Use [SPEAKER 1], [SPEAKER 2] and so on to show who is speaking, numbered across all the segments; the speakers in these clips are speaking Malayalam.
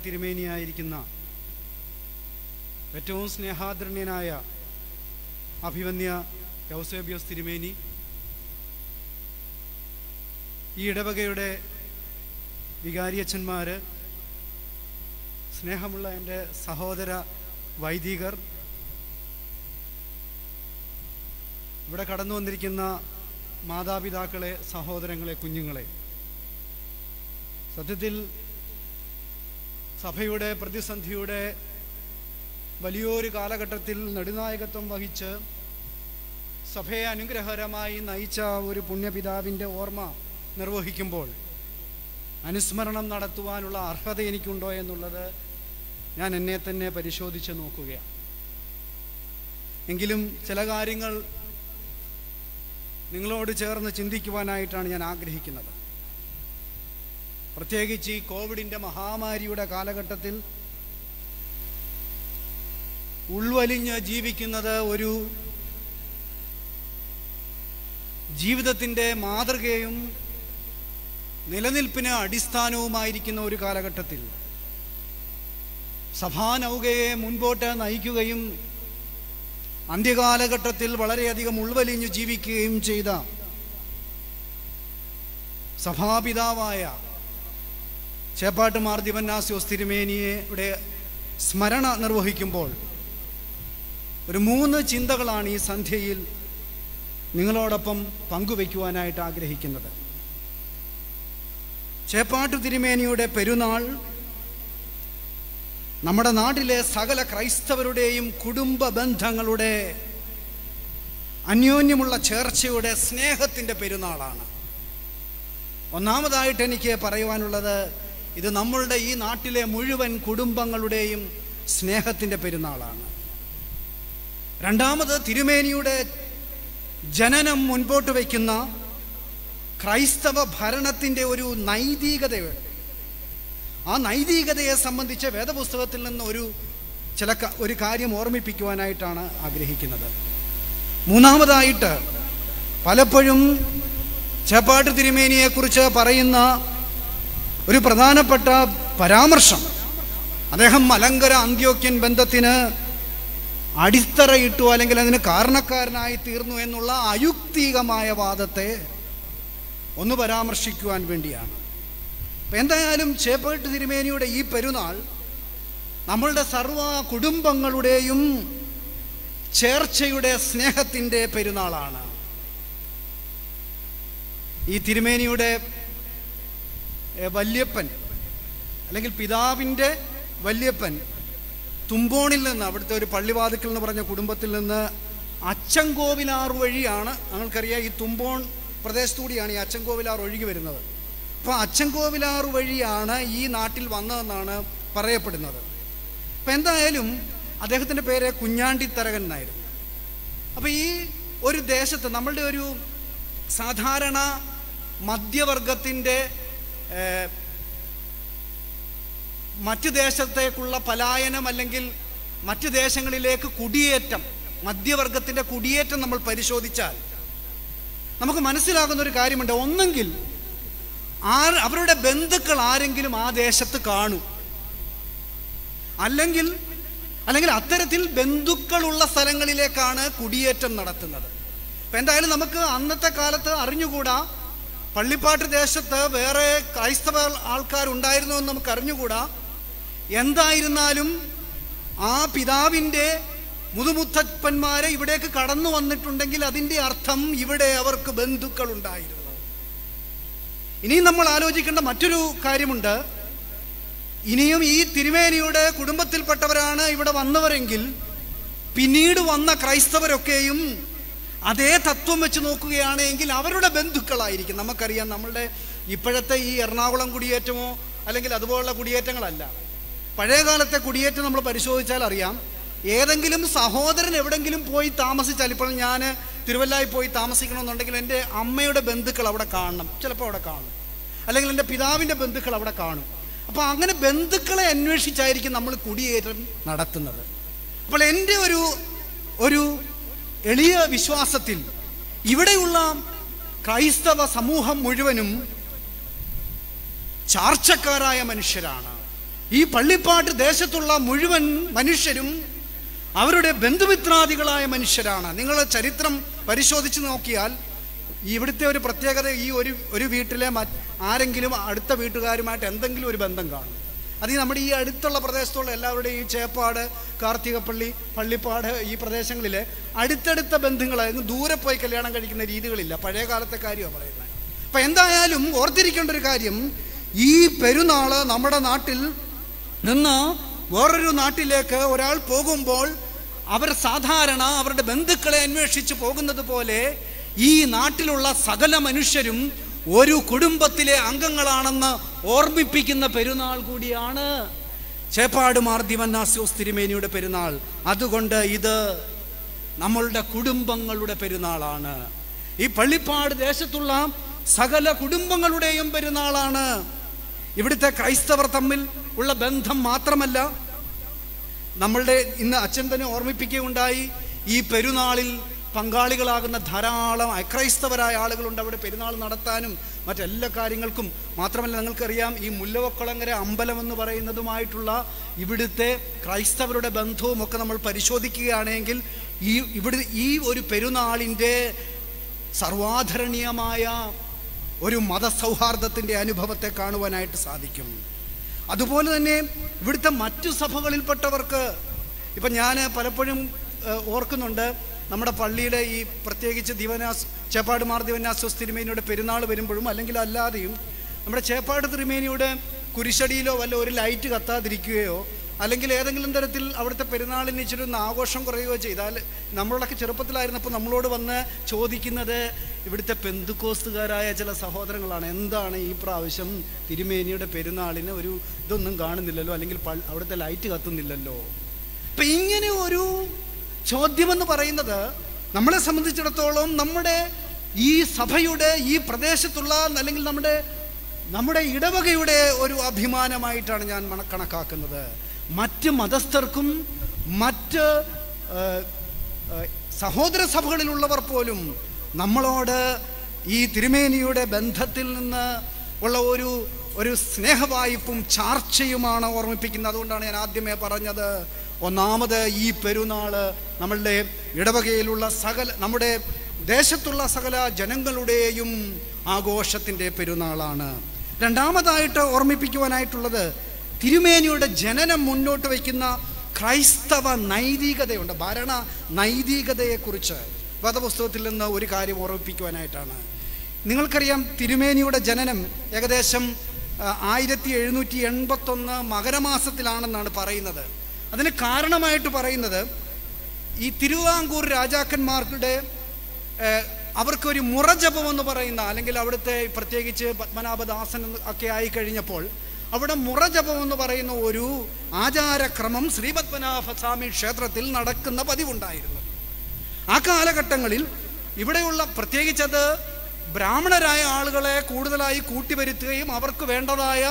[SPEAKER 1] തിരുമേനിയായിരിക്കുന്ന ഏറ്റവും സ്നേഹാദരണ്യനായ അഭിവന്യ യൗസേബിയോസ് തിരുമേനി ഈ ഇടവകയുടെ വികാരിയച്ഛന്മാർ സ്നേഹമുള്ള എൻ്റെ സഹോദര വൈദികർ ഇവിടെ കടന്നു വന്നിരിക്കുന്ന മാതാപിതാക്കളെ സഹോദരങ്ങളെ കുഞ്ഞുങ്ങളെ സത്യത്തിൽ സഭയുടെ പ്രതിസന്ധിയുടെ വലിയൊരു കാലഘട്ടത്തിൽ നെടുനായകത്വം വഹിച്ച് സഭയെ അനുഗ്രഹകരമായി നയിച്ച ഒരു പുണ്യപിതാവിൻ്റെ ഓർമ്മ നിർവഹിക്കുമ്പോൾ അനുസ്മരണം നടത്തുവാനുള്ള അർഹത എനിക്കുണ്ടോ എന്നുള്ളത് ഞാൻ എന്നെ തന്നെ പരിശോധിച്ച് നോക്കുകയാണ് എങ്കിലും ചില കാര്യങ്ങൾ നിങ്ങളോട് ചേർന്ന് ചിന്തിക്കുവാനായിട്ടാണ് ഞാൻ ആഗ്രഹിക്കുന്നത് പ്രത്യേകിച്ച് ഈ കോവിഡിൻ്റെ മഹാമാരിയുടെ കാലഘട്ടത്തിൽ ഉൾവലിഞ്ഞ് ജീവിക്കുന്നത് ഒരു ജീവിതത്തിൻ്റെ മാതൃകയും നിലനിൽപ്പിന് അടിസ്ഥാനവുമായിരിക്കുന്ന ഒരു കാലഘട്ടത്തിൽ സഭാനൗകയെ മുൻപോട്ട് നയിക്കുകയും അന്ത്യകാലഘട്ടത്തിൽ വളരെയധികം ഉൾവലിഞ്ഞു ജീവിക്കുകയും ചെയ്ത സഭാപിതാവായ ചേപ്പാട്ട് മാർ ദിവന്നാസ്യോസ് തിരുമേനിയുടെ സ്മരണ നിർവഹിക്കുമ്പോൾ ഒരു മൂന്ന് ചിന്തകളാണ് ഈ സന്ധ്യയിൽ നിങ്ങളോടൊപ്പം പങ്കുവയ്ക്കുവാനായിട്ട് ആഗ്രഹിക്കുന്നത് ചേപ്പാട്ടു തിരുമേനിയുടെ പെരുന്നാൾ നമ്മുടെ നാട്ടിലെ സകല ക്രൈസ്തവരുടെയും കുടുംബ ബന്ധങ്ങളുടെ അന്യോന്യമുള്ള ചേർച്ചയുടെ സ്നേഹത്തിൻ്റെ പെരുന്നാളാണ് ഒന്നാമതായിട്ട് എനിക്ക് പറയുവാനുള്ളത് ഇത് നമ്മളുടെ ഈ നാട്ടിലെ മുഴുവൻ കുടുംബങ്ങളുടെയും സ്നേഹത്തിൻ്റെ പെരുന്നാളാണ് രണ്ടാമത് തിരുമേനിയുടെ ജനനം മുൻപോട്ട് വയ്ക്കുന്ന ക്രൈസ്തവ ഭരണത്തിൻ്റെ ഒരു നൈതികതയുണ്ട് ആ നൈതികതയെ സംബന്ധിച്ച് വേദപുസ്തകത്തിൽ നിന്ന് ഒരു ചില ക- ഒരു കാര്യം ഓർമ്മിപ്പിക്കുവാനായിട്ടാണ് ആഗ്രഹിക്കുന്നത് മൂന്നാമതായിട്ട് പലപ്പോഴും ചേപ്പാട്ട് തിരുമേനിയെക്കുറിച്ച് പറയുന്ന ഒരു പ്രധാനപ്പെട്ട പരാമർശം അദ്ദേഹം മലങ്കര അന്ത്യോക്യൻ ബന്ധത്തിന് അടിത്തറയിട്ടു അല്ലെങ്കിൽ അതിന് കാരണക്കാരനായി തീർന്നു എന്നുള്ള അയുക്തികമായ വാദത്തെ ഒന്ന് പരാമർശിക്കുവാൻ വേണ്ടിയാണ് അപ്പം എന്തായാലും ചേപ്പാട്ട് തിരുമേനിയുടെ ഈ പെരുന്നാൾ നമ്മളുടെ സർവ കുടുംബങ്ങളുടെയും ചേർച്ചയുടെ സ്നേഹത്തിൻ്റെ പെരുന്നാളാണ് ഈ തിരുമേനിയുടെ ഏ, വല്യപ്പൻ അല്ലെങ്കിൽ പിതാവിൻ്റെ വല്യപ്പൻ തുമ്പോണിൽ നിന്ന് അവിടുത്തെ ഒരു പള്ളിവാതിക്കൽ എന്ന് പറഞ്ഞ കുടുംബത്തിൽ നിന്ന് അച്ചൻകോവിലാർ വഴിയാണ് ഞങ്ങൾക്കറിയാം ഈ തുമ്പോൺ പ്രദേശത്തുകൂടിയാണ് ഈ അച്ചൻകോവിലാർ ഒഴുകി വരുന്നത് അപ്പോൾ അച്ചൻകോവിലാർ വഴിയാണ് ഈ നാട്ടിൽ വന്നതെന്നാണ് പറയപ്പെടുന്നത് അപ്പം എന്തായാലും അദ്ദേഹത്തിൻ്റെ പേര് കുഞ്ഞാണ്ടിത്തരകൻ എന്നായിരുന്നു അപ്പോൾ ഈ ഒരു ദേശത്ത് നമ്മളുടെ ഒരു സാധാരണ മധ്യവർഗത്തിൻ്റെ ഏഹ്, മറ്റ് ദേശത്തേക്കുള്ള പലായനം അല്ലെങ്കിൽ മറ്റ് ദേശങ്ങളിലേക്ക് കുടിയേറ്റം മധ്യവർഗത്തിൻ്റെ കുടിയേറ്റം നമ്മൾ പരിശോധിച്ചാൽ നമുക്ക് മനസ്സിലാകുന്ന ഒരു കാര്യമുണ്ട് ഒന്നെങ്കിൽ ആർ അവരുടെ ബന്ധുക്കൾ ആരെങ്കിലും ആ ദേശത്ത് കാണും അല്ലെങ്കിൽ അല്ലെങ്കിൽ അത്തരത്തിൽ ബന്ധുക്കളുള്ള സ്ഥലങ്ങളിലേക്കാണ് കുടിയേറ്റം നടത്തുന്നത് അപ്പം എന്തായാലും നമുക്ക് അന്നത്തെ കാലത്ത് അറിഞ്ഞുകൂടാ പള്ളിപ്പാട്ട് ദേശത്ത് വേറെ ക്രൈസ്തവ ആൾക്കാരുണ്ടായിരുന്നു എന്ന് നമുക്ക് അറിഞ്ഞുകൂടാ എന്തായിരുന്നാലും ആ പിതാവിൻ്റെ മുതുമുത്തപ്പന്മാരെ ഇവിടേക്ക് കടന്നു വന്നിട്ടുണ്ടെങ്കിൽ അതിൻ്റെ അർത്ഥം ഇവിടെ അവർക്ക് ബന്ധുക്കൾ ഉണ്ടായിരുന്നു ഇനിയും നമ്മൾ ആലോചിക്കേണ്ട മറ്റൊരു കാര്യമുണ്ട് ഇനിയും ഈ തിരുമേനിയുടെ കുടുംബത്തിൽപ്പെട്ടവരാണ് ഇവിടെ വന്നവരെങ്കിൽ പിന്നീട് വന്ന ക്രൈസ്തവരൊക്കെയും അതേ തത്വം വെച്ച് നോക്കുകയാണെങ്കിൽ അവരുടെ ബന്ധുക്കളായിരിക്കും നമുക്കറിയാം നമ്മളുടെ ഇപ്പോഴത്തെ ഈ എറണാകുളം കുടിയേറ്റമോ അല്ലെങ്കിൽ അതുപോലുള്ള കുടിയേറ്റങ്ങളല്ല പഴയകാലത്തെ കുടിയേറ്റം നമ്മൾ പരിശോധിച്ചാൽ അറിയാം ഏതെങ്കിലും സഹോദരൻ എവിടെങ്കിലും പോയി താമസിച്ചാൽ ഇപ്പോൾ ഞാൻ തിരുവല്ലായി പോയി താമസിക്കണമെന്നുണ്ടെങ്കിൽ എൻ്റെ അമ്മയുടെ ബന്ധുക്കൾ അവിടെ കാണണം ചിലപ്പോൾ അവിടെ കാണും അല്ലെങ്കിൽ എൻ്റെ പിതാവിൻ്റെ ബന്ധുക്കൾ അവിടെ കാണും അപ്പോൾ അങ്ങനെ ബന്ധുക്കളെ അന്വേഷിച്ചായിരിക്കും നമ്മൾ കുടിയേറ്റം നടത്തുന്നത് അപ്പോൾ എൻ്റെ ഒരു ഒരു എളിയ വിശ്വാസത്തിൽ ഇവിടെയുള്ള ക്രൈസ്തവ സമൂഹം മുഴുവനും ചാർച്ചക്കാരായ മനുഷ്യരാണ് ഈ പള്ളിപ്പാട്ട് ദേശത്തുള്ള മുഴുവൻ മനുഷ്യരും അവരുടെ ബന്ധുമിത്രാദികളായ മനുഷ്യരാണ് നിങ്ങൾ ചരിത്രം പരിശോധിച്ച് നോക്കിയാൽ ഇവിടുത്തെ ഒരു പ്രത്യേകത ഈ ഒരു ഒരു വീട്ടിലെ മറ്റ് ആരെങ്കിലും അടുത്ത വീട്ടുകാരുമായിട്ട് എന്തെങ്കിലും ഒരു ബന്ധം കാണും അത് ഈ നമ്മുടെ ഈ അടുത്തുള്ള പ്രദേശത്തുള്ള എല്ലാവരുടെയും ഈ ചേപ്പാട് കാർത്തികപ്പള്ളി പള്ളിപ്പാട് ഈ പ്രദേശങ്ങളിലെ അടുത്തടുത്ത ബന്ധുങ്ങൾ അങ്ങ് ദൂരെ പോയി കല്യാണം കഴിക്കുന്ന രീതികളില്ല പഴയ കാലത്തെ കാര്യമാണ് പറയുന്നത് അപ്പം എന്തായാലും ഓർത്തിരിക്കേണ്ട ഒരു കാര്യം ഈ പെരുന്നാള് നമ്മുടെ നാട്ടിൽ നിന്ന് വേറൊരു നാട്ടിലേക്ക് ഒരാൾ പോകുമ്പോൾ അവർ സാധാരണ അവരുടെ ബന്ധുക്കളെ അന്വേഷിച്ച് പോകുന്നത് പോലെ ഈ നാട്ടിലുള്ള സകല മനുഷ്യരും ഒരു കുടുംബത്തിലെ അംഗങ്ങളാണെന്ന് ഓർമ്മിപ്പിക്കുന്ന പെരുന്നാൾ കൂടിയാണ് ചേപ്പാട് മാർദിവന്നാസ്യോസ് തിരുമേനിയുടെ പെരുന്നാൾ അതുകൊണ്ട് ഇത് നമ്മളുടെ കുടുംബങ്ങളുടെ പെരുന്നാളാണ് ഈ പള്ളിപ്പാട് ദേശത്തുള്ള സകല കുടുംബങ്ങളുടെയും പെരുന്നാളാണ് ഇവിടുത്തെ ക്രൈസ്തവർ തമ്മിൽ ഉള്ള ബന്ധം മാത്രമല്ല നമ്മളുടെ ഇന്ന് അച്ഛൻ തന്നെ ഓർമ്മിപ്പിക്കുകയുണ്ടായി ഈ പെരുന്നാളിൽ പങ്കാളികളാകുന്ന ധാരാളം അക്രൈസ്തവരായ ആളുകളുണ്ട് അവിടെ പെരുന്നാൾ നടത്താനും മറ്റെല്ലാ കാര്യങ്ങൾക്കും മാത്രമല്ല നിങ്ങൾക്കറിയാം ഈ മുല്ലവക്കുളങ്ങര അമ്പലം എന്ന് പറയുന്നതുമായിട്ടുള്ള ഇവിടുത്തെ ക്രൈസ്തവരുടെ ബന്ധവും ഒക്കെ നമ്മൾ പരിശോധിക്കുകയാണെങ്കിൽ ഈ ഇവിടെ ഈ ഒരു പെരുന്നാളിൻ്റെ സർവാധരണീയമായ ഒരു മതസൗഹാർദ്ദത്തിൻ്റെ അനുഭവത്തെ കാണുവാനായിട്ട് സാധിക്കും അതുപോലെ തന്നെ ഇവിടുത്തെ മറ്റു സഭകളിൽപ്പെട്ടവർക്ക് ഇപ്പം ഞാൻ പലപ്പോഴും ഏഹ്, ഓർക്കുന്നുണ്ട് നമ്മുടെ പള്ളിയുടെ ഈ പ്രത്യേകിച്ച് ദിവനാസ് ചേപ്പാട് മാർ ദിവനാസോസ് തിരുമേനിയുടെ പെരുന്നാൾ വരുമ്പോഴും അല്ലെങ്കിൽ അല്ലാതെയും നമ്മുടെ ചേപ്പാട് തിരുമേനിയുടെ കുരിശടിയിലോ വല്ല ഒരു ലൈറ്റ് കത്താതിരിക്കുകയോ അല്ലെങ്കിൽ ഏതെങ്കിലും തരത്തിൽ അവിടുത്തെ പെരുന്നാളിന് ഇച്ചിരി ഒന്ന് ആഘോഷം കുറയുകയോ ചെയ്താൽ നമ്മളൊക്കെ ചെറുപ്പത്തിലായിരുന്നപ്പോൾ നമ്മളോട് വന്ന് ചോദിക്കുന്നത് ഇവിടുത്തെ പെന്തുക്കോസ്തുകാരായ ചില സഹോദരങ്ങളാണ് എന്താണ് ഈ പ്രാവശ്യം തിരുമേനിയുടെ പെരുന്നാളിന് ഒരു ഇതൊന്നും കാണുന്നില്ലല്ലോ അല്ലെങ്കിൽ പൾ- അവിടുത്തെ ലൈറ്റ് കത്തുന്നില്ലല്ലോ അപ്പം ഇങ്ങനെ ഒരു ചോദ്യമെന്ന് പറയുന്നത് നമ്മളെ സംബന്ധിച്ചിടത്തോളം നമ്മുടെ ഈ സഭയുടെ ഈ പ്രദേശത്തുള്ള അല്ലെങ്കിൽ നമ്മുടെ നമ്മുടെ ഇടവകയുടെ ഒരു അഭിമാനമായിട്ടാണ് ഞാൻ മണ- കണക്കാക്കുന്നത് മറ്റ് മതസ്ഥർക്കും മറ്റ് ഏഹ്, ഏഹ്, സഹോദര സഭകളിലുള്ളവർ പോലും നമ്മളോട് ഈ തിരുമേനിയുടെ ബന്ധത്തിൽ നിന്ന് ഉള്ള ഒരു ഒരു സ്നേഹവായ്പും ചാർച്ചയുമാണ് ഓർമ്മിപ്പിക്കുന്നത് അതുകൊണ്ടാണ് ഞാൻ ആദ്യമേ പറഞ്ഞത് ഒന്നാമത് ഈ പെരുന്നാള് നമ്മളുടെ ഇടവകയിലുള്ള സകല നമ്മുടെ ദേശത്തുള്ള സകല ജനങ്ങളുടെയും ആഘോഷത്തിൻ്റെ പെരുന്നാളാണ് രണ്ടാമതായിട്ട് ഓർമ്മിപ്പിക്കുവാനായിട്ടുള്ളത് തിരുമേനിയുടെ ജനനം മുന്നോട്ട് വയ്ക്കുന്ന ക്രൈസ്തവ നൈതികതയുണ്ട് ഭരണ നൈതികതയെക്കുറിച്ച് വേദപുസ്തകത്തിൽ നിന്ന് ഒരു കാര്യം ഓർമ്മിപ്പിക്കുവാനായിട്ടാണ് നിങ്ങൾക്കറിയാം തിരുമേനിയുടെ ജനനം ഏകദേശം ആ, ആയിരത്തി എഴുന്നൂറ്റി എൺപത്തൊന്ന് മകരമാസത്തിലാണെന്നാണ് പറയുന്നത് അതിന് കാരണമായിട്ട് പറയുന്നത് ഈ തിരുവാങ്കൂർ രാജാക്കന്മാരുടെ ഏഹ്, അവർക്കൊരു മുറജപം എന്ന് പറയുന്ന അല്ലെങ്കിൽ അവിടുത്തെ പ്രത്യേകിച്ച് പത്മനാഭദാസൻ എന്ന് ഒക്കെ ആയി കഴിഞ്ഞപ്പോൾ അവിടെ മുറജപം എന്ന് പറയുന്ന ഒരു ആചാരക്രമം ശ്രീ പത്മനാഭസ്വാമി ക്ഷേത്രത്തിൽ നടക്കുന്ന പതിവുണ്ടായിരുന്നു ആ കാലഘട്ടങ്ങളിൽ ഇവിടെയുള്ള പ്രത്യേകിച്ചത് ബ്രാഹ്മണരായ ആളുകളെ കൂടുതലായി കൂട്ടിവരുത്തുകയും അവർക്ക് വേണ്ടതായ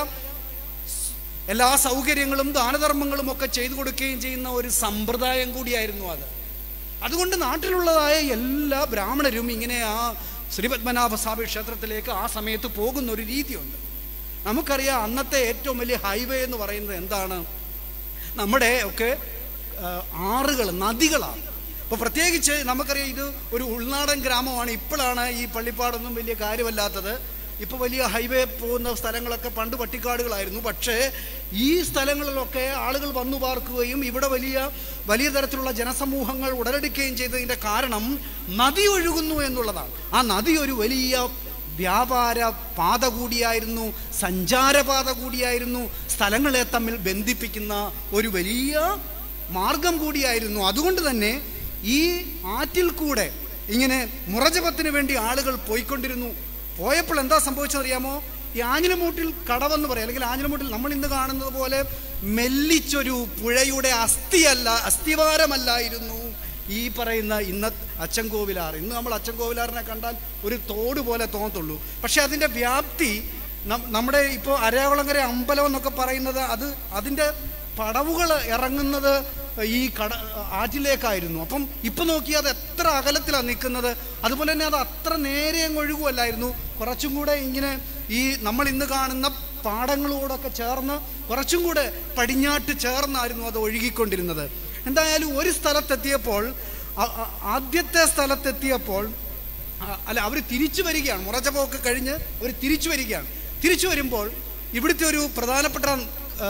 [SPEAKER 1] എല്ലാ സൗകര്യങ്ങളും ദാനധർമ്മങ്ങളും ഒക്കെ ചെയ്തു കൊടുക്കുകയും ചെയ്യുന്ന ഒരു സമ്പ്രദായം കൂടിയായിരുന്നു അത് അതുകൊണ്ട് നാട്ടിലുള്ളതായ എല്ലാ ബ്രാഹ്മണരും ഇങ്ങനെ ആ ശ്രീപത്മനാഭസ്വാമി ക്ഷേത്രത്തിലേക്ക് ആ സമയത്ത് പോകുന്ന ഒരു രീതിയുണ്ട് നമുക്കറിയാം അന്നത്തെ ഏറ്റവും വലിയ ഹൈവേ എന്ന് പറയുന്നത് എന്താണ് നമ്മുടെ ഒക്കെ ആ, ആറുകൾ നദികളാണ് അപ്പോൾ പ്രത്യേകിച്ച് നമുക്കറിയാം ഇത് ഒരു ഉൾനാടൻ ഗ്രാമമാണ് ഇപ്പോഴാണ് ഈ പള്ളിപ്പാടൊന്നും വലിയ കാര്യമല്ലാത്തത് ഇപ്പോൾ വലിയ ഹൈവേ പോകുന്ന സ്ഥലങ്ങളൊക്കെ പണ്ട് പട്ടിക്കാടുകളായിരുന്നു പക്ഷേ ഈ സ്ഥലങ്ങളിലൊക്കെ ആളുകൾ വന്നു പാർക്കുകയും ഇവിടെ വലിയ വലിയ തരത്തിലുള്ള ജനസമൂഹങ്ങൾ ഉടലെടുക്കുകയും ചെയ്തതിൻ്റെ കാരണം നദി ഒഴുകുന്നു എന്നുള്ളതാണ് ആ നദി ഒരു വലിയ വ്യാപാര പാത കൂടിയായിരുന്നു സഞ്ചാരപാത കൂടിയായിരുന്നു സ്ഥലങ്ങളെ തമ്മിൽ ബന്ധിപ്പിക്കുന്ന ഒരു വലിയ മാർഗം കൂടിയായിരുന്നു അതുകൊണ്ട് തന്നെ ഈ ആറ്റിൽ കൂടെ ഇങ്ങനെ മുറജപത്തിന് വേണ്ടി ആളുകൾ പോയിക്കൊണ്ടിരുന്നു പോയപ്പോൾ എന്താ സംഭവിച്ചതറിയാമോ ഈ ആഞ്ഞിലമൂട്ടിൽ കടവെന്ന് പറയും അല്ലെങ്കിൽ ആഞ്ഞിലമൂട്ടിൽ നമ്മൾ ഇന്ന് കാണുന്നത് പോലെ മെല്ലിച്ചൊരു പുഴയുടെ അസ്ഥിയല്ല അസ്ഥിവാരമല്ലായിരുന്നു ഈ പറയുന്ന ഇന്ന അച്ചൻകോവിലാർ ഇന്ന് നമ്മൾ അച്ചൻകോവിലാറിനെ കണ്ടാൽ ഒരു തോട് പോലെ തോന്നത്തുള്ളൂ പക്ഷെ അതിൻ്റെ വ്യാപ്തി നം- നമ്മുടെ ഇപ്പോൾ അരകുളങ്ങര അമ്പലം എന്നൊക്കെ പറയുന്നത് അത് അതിൻ്റെ പടവുകൾ ഇറങ്ങുന്നത് ഈ കട ആറ്റിലേക്കായിരുന്നു അപ്പം ഇപ്പം നോക്കിയാൽ അത് എത്ര അകലത്തിലാണ് നിൽക്കുന്നത് അതുപോലെ തന്നെ അത് അത്ര നേരെ അങ്ങ് ഒഴുകുമല്ലായിരുന്നു കുറച്ചും കൂടെ ഇങ്ങനെ ഈ നമ്മൾ ഇന്ന് കാണുന്ന പാടങ്ങളോടൊക്കെ ചേർന്ന് കുറച്ചും കൂടെ പടിഞ്ഞാട്ട് ചേർന്നായിരുന്നു അത് ഒഴുകിക്കൊണ്ടിരുന്നത് എന്തായാലും ഒരു സ്ഥലത്തെത്തിയപ്പോൾ ആ- ആ- ആദ്യത്തെ സ്ഥലത്തെത്തിയപ്പോൾ ആ, അല്ല അവർ തിരിച്ചു വരികയാണ് മുറച്ചപോക്ക് കഴിഞ്ഞ് അവർ തിരിച്ചു വരികയാണ് തിരിച്ചു വരുമ്പോൾ ഇവിടുത്തെ ഒരു പ്രധാനപ്പെട്ട ആ,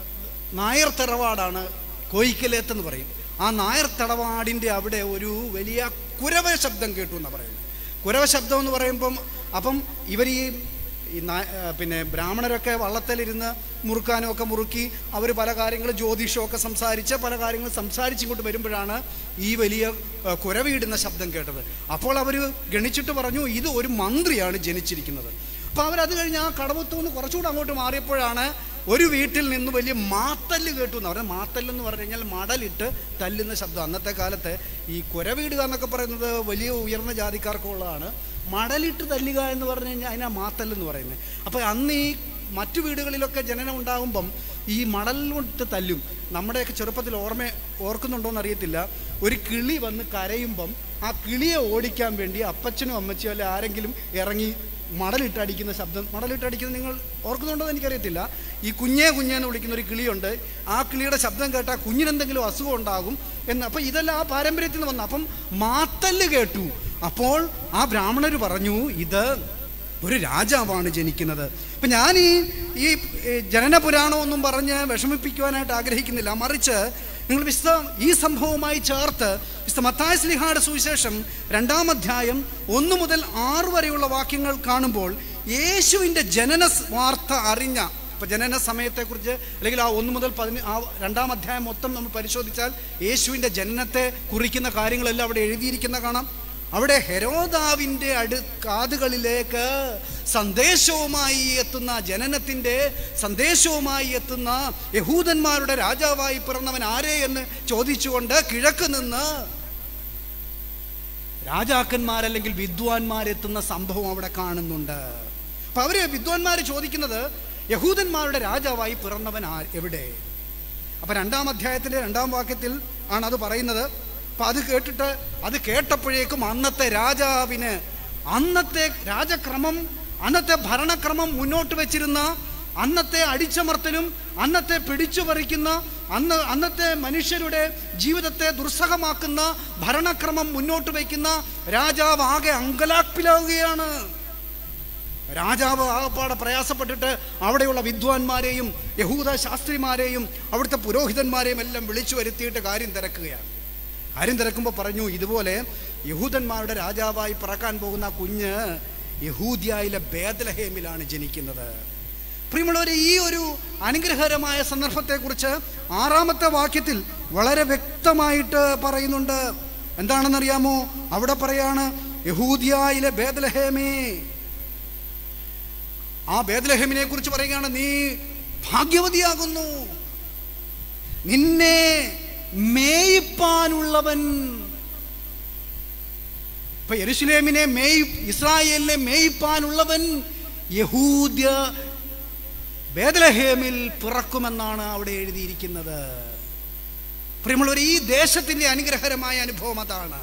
[SPEAKER 1] നായർ തറവാടാണ് കോയിക്കലേത്ത് എന്ന് പറയും ആ നായർ തടവാടിൻ്റെ അവിടെ ഒരു വലിയ കുരവ ശബ്ദം കേട്ടു എന്നാണ് പറയുന്നത് കുരവ ശബ്ദം എന്ന് പറയുമ്പം അപ്പം ഇവർ ഈ ഈ നാ- ആ, പിന്നെ ബ്രാഹ്മണരൊക്കെ വള്ളത്തിലിരുന്ന് മുറുക്കാനും ഒക്കെ മുറുക്കി അവർ പല കാര്യങ്ങളും ജ്യോതിഷമൊക്കെ സംസാരിച്ച് പല കാര്യങ്ങളും സംസാരിച്ചിങ്ങോട്ട് വരുമ്പോഴാണ് ഈ വലിയ ആ, കുരവിടുന്ന ശബ്ദം കേട്ടത് അപ്പോൾ അവർ ഗണിച്ചിട്ട് പറഞ്ഞു ഇത് ഒരു മന്ത്രിയാണ് ജനിച്ചിരിക്കുന്നത് അപ്പോൾ അവരത് കഴിഞ്ഞ് ആ കടവത്തുനിന്ന് കുറച്ചുകൂടെ അങ്ങോട്ട് മാറിയപ്പോഴാണ് ഒരു വീട്ടിൽ നിന്ന് വലിയ മാത്തല്ല് കേട്ടു എന്ന് പറഞ്ഞാൽ മാത്തല്ലെന്ന് പറഞ്ഞു കഴിഞ്ഞാൽ മടലിട്ട് തല്ലുന്ന ശബ്ദം അന്നത്തെ കാലത്ത് ഈ കുരവീടുക എന്നൊക്കെ പറയുന്നത് വലിയ ഉയർന്ന ജാതിക്കാർക്കുള്ളതാണ് മടലിട്ട് തല്ലുക എന്ന് പറഞ്ഞു കഴിഞ്ഞാൽ അതിനാ മാത്തല്ലെന്ന് പറയുന്നത് അപ്പോൾ അന്ന് ഈ മറ്റു വീടുകളിലൊക്കെ ജനനം ഉണ്ടാകുമ്പം ഈ മടലിട്ട് തല്ലും നമ്മുടെയൊക്കെ ചെറുപ്പത്തിൽ ഓർമ്മ ഓർക്കുന്നുണ്ടോ എന്ന് അറിയത്തില്ല ഒരു കിളി വന്ന് കരയുമ്പം ആ കിളിയെ ഓടിക്കാൻ വേണ്ടി അപ്പച്ചനും അമ്മച്ചിയും അല്ലെ ആരെങ്കിലും ഇറങ്ങി മടലിട്ടടിക്കുന്ന ശബ്ദം മടലിട്ടടിക്കുന്നത് നിങ്ങൾ ഓർക്കുന്നുണ്ടോ എന്ന് എനിക്കറിയത്തില്ല ഈ കുഞ്ഞേ കുഞ്ഞേ എന്ന് വിളിക്കുന്ന ഒരു കിളിയുണ്ട് ആ കിളിയുടെ ശബ്ദം കേട്ടാൽ കുഞ്ഞിനെന്തെങ്കിലും അസുഖം ഉണ്ടാകും എന്ന് അപ്പം ഇതെല്ലാം ആ പാരമ്പര്യത്തിൽ നിന്ന് വന്നു അപ്പം മാത്തല്ല് കേട്ടു അപ്പോൾ ആ ബ്രാഹ്മണർ പറഞ്ഞു ഇത് ഒരു രാജാവാണ് ജനിക്കുന്നത് അപ്പം ഞാൻ ഈ ഈ ഈ ജനന പുരാണമൊന്നും പറഞ്ഞ് വിഷമിപ്പിക്കുവാനായിട്ട് ആഗ്രഹിക്കുന്നില്ല മറിച്ച് നിങ്ങൾ വിശുദ്ധ ഈ സംഭവവുമായി ചേർത്ത് വിശുദ്ധ മത്തായ സ്ലിഹായുടെ സുവിശേഷം രണ്ടാം അധ്യായം ഒന്ന് മുതൽ ആറ് വരെയുള്ള വാക്യങ്ങൾ കാണുമ്പോൾ യേശുവിൻ്റെ ജനന സ് വാർത്ത അറിഞ്ഞ ഇപ്പം ജനന സമയത്തെക്കുറിച്ച് അല്ലെങ്കിൽ ആ ഒന്ന് മുതൽ പതിന ആ രണ്ടാം അധ്യായം മൊത്തം നമ്മൾ പരിശോധിച്ചാൽ യേശുവിൻ്റെ ജനനത്തെ കുറിക്കുന്ന കാര്യങ്ങളെല്ലാം അവിടെ എഴുതിയിരിക്കുന്ന കാണാം അവിടെ ഹെരോദാവിൻ്റെ അടു കാതുകളിലേക്ക് സന്ദേശവുമായി എത്തുന്ന ജനനത്തിൻ്റെ സന്ദേശവുമായി എത്തുന്ന യഹൂദന്മാരുടെ രാജാവായി പിറന്നവൻ ആരേ എന്ന് ചോദിച്ചുകൊണ്ട് കിഴക്ക് നിന്ന് രാജാക്കന്മാരല്ലെങ്കിൽ വിദ്വാൻമാരെത്തുന്ന സംഭവം അവിടെ കാണുന്നുണ്ട് അപ്പൊ അവര് വിദ്വാൻമാർ ചോദിക്കുന്നത് യഹൂദന്മാരുടെ രാജാവായി പിറന്നവൻ ആ എവിടെ അപ്പൊ രണ്ടാം അധ്യായത്തിലെ രണ്ടാം വാക്യത്തിൽ ആണ് അത് പറയുന്നത് അപ്പൊ അത് കേട്ടിട്ട് അത് കേട്ടപ്പോഴേക്കും അന്നത്തെ രാജാവിന് അന്നത്തെ രാജക്രമം അന്നത്തെ ഭരണക്രമം മുന്നോട്ട് വെച്ചിരുന്ന അന്നത്തെ അടിച്ചമർത്തലും അന്നത്തെ പിടിച്ചു പറിക്കുന്ന അന്ന് അന്നത്തെ മനുഷ്യരുടെ ജീവിതത്തെ ദുസ്സഹമാക്കുന്ന ഭരണക്രമം മുന്നോട്ട് വയ്ക്കുന്ന രാജാവ് ആകെ അങ്കലാപ്പിലാവുകയാണ് രാജാവ് ആകപ്പാടെ പ്രയാസപ്പെട്ടിട്ട് അവിടെയുള്ള വിദ്വാൻമാരെയും യഹൂദ ശാസ്ത്രിമാരെയും അവിടുത്തെ പുരോഹിതന്മാരെയും എല്ലാം വിളിച്ചു വരുത്തിയിട്ട് കാര്യം തിരക്കുകയാണ് കാര്യം തിരക്കുമ്പോൾ പറഞ്ഞു ഇതുപോലെ യഹൂദന്മാരുടെ രാജാവായി പിറക്കാൻ പോകുന്ന ആ കുഞ്ഞ് യഹൂദ്യയിലെ ബേദലഹേമിലാണ് ജനിക്കുന്നത് പ്രിയമുള്ളവരെ ഈ ഒരു അനുഗ്രഹകരമായ സന്ദർഭത്തെക്കുറിച്ച് ആറാമത്തെ വാക്യത്തിൽ വളരെ വ്യക്തമായിട്ട് പറയുന്നുണ്ട് എന്താണെന്നറിയാമോ അവിടെ പറയാണ് യഹൂദിയായിലെ ബേദലഹേമേ ആ ബേദലഹേമിനെ കുറിച്ച് പറയുകയാണ് നീ ഭാഗ്യവതിയാകുന്നു നിന്നെ മേയിപ്പാനുള്ളവൻ ഇപ്പൊ യെരുശലേമിനെ മേയ് ഇസ്രായേലിനെ മേയിപ്പാനുള്ളവൻ യഹൂദ്യ ബേദലഹേമിൽ പിറക്കുമെന്നാണ് അവിടെ എഴുതിയിരിക്കുന്നത് പ്രിയമുള്ളവർ ഈ ദേശത്തിന്റെ അനുഗ്രഹകരമായ അനുഭവം അതാണ്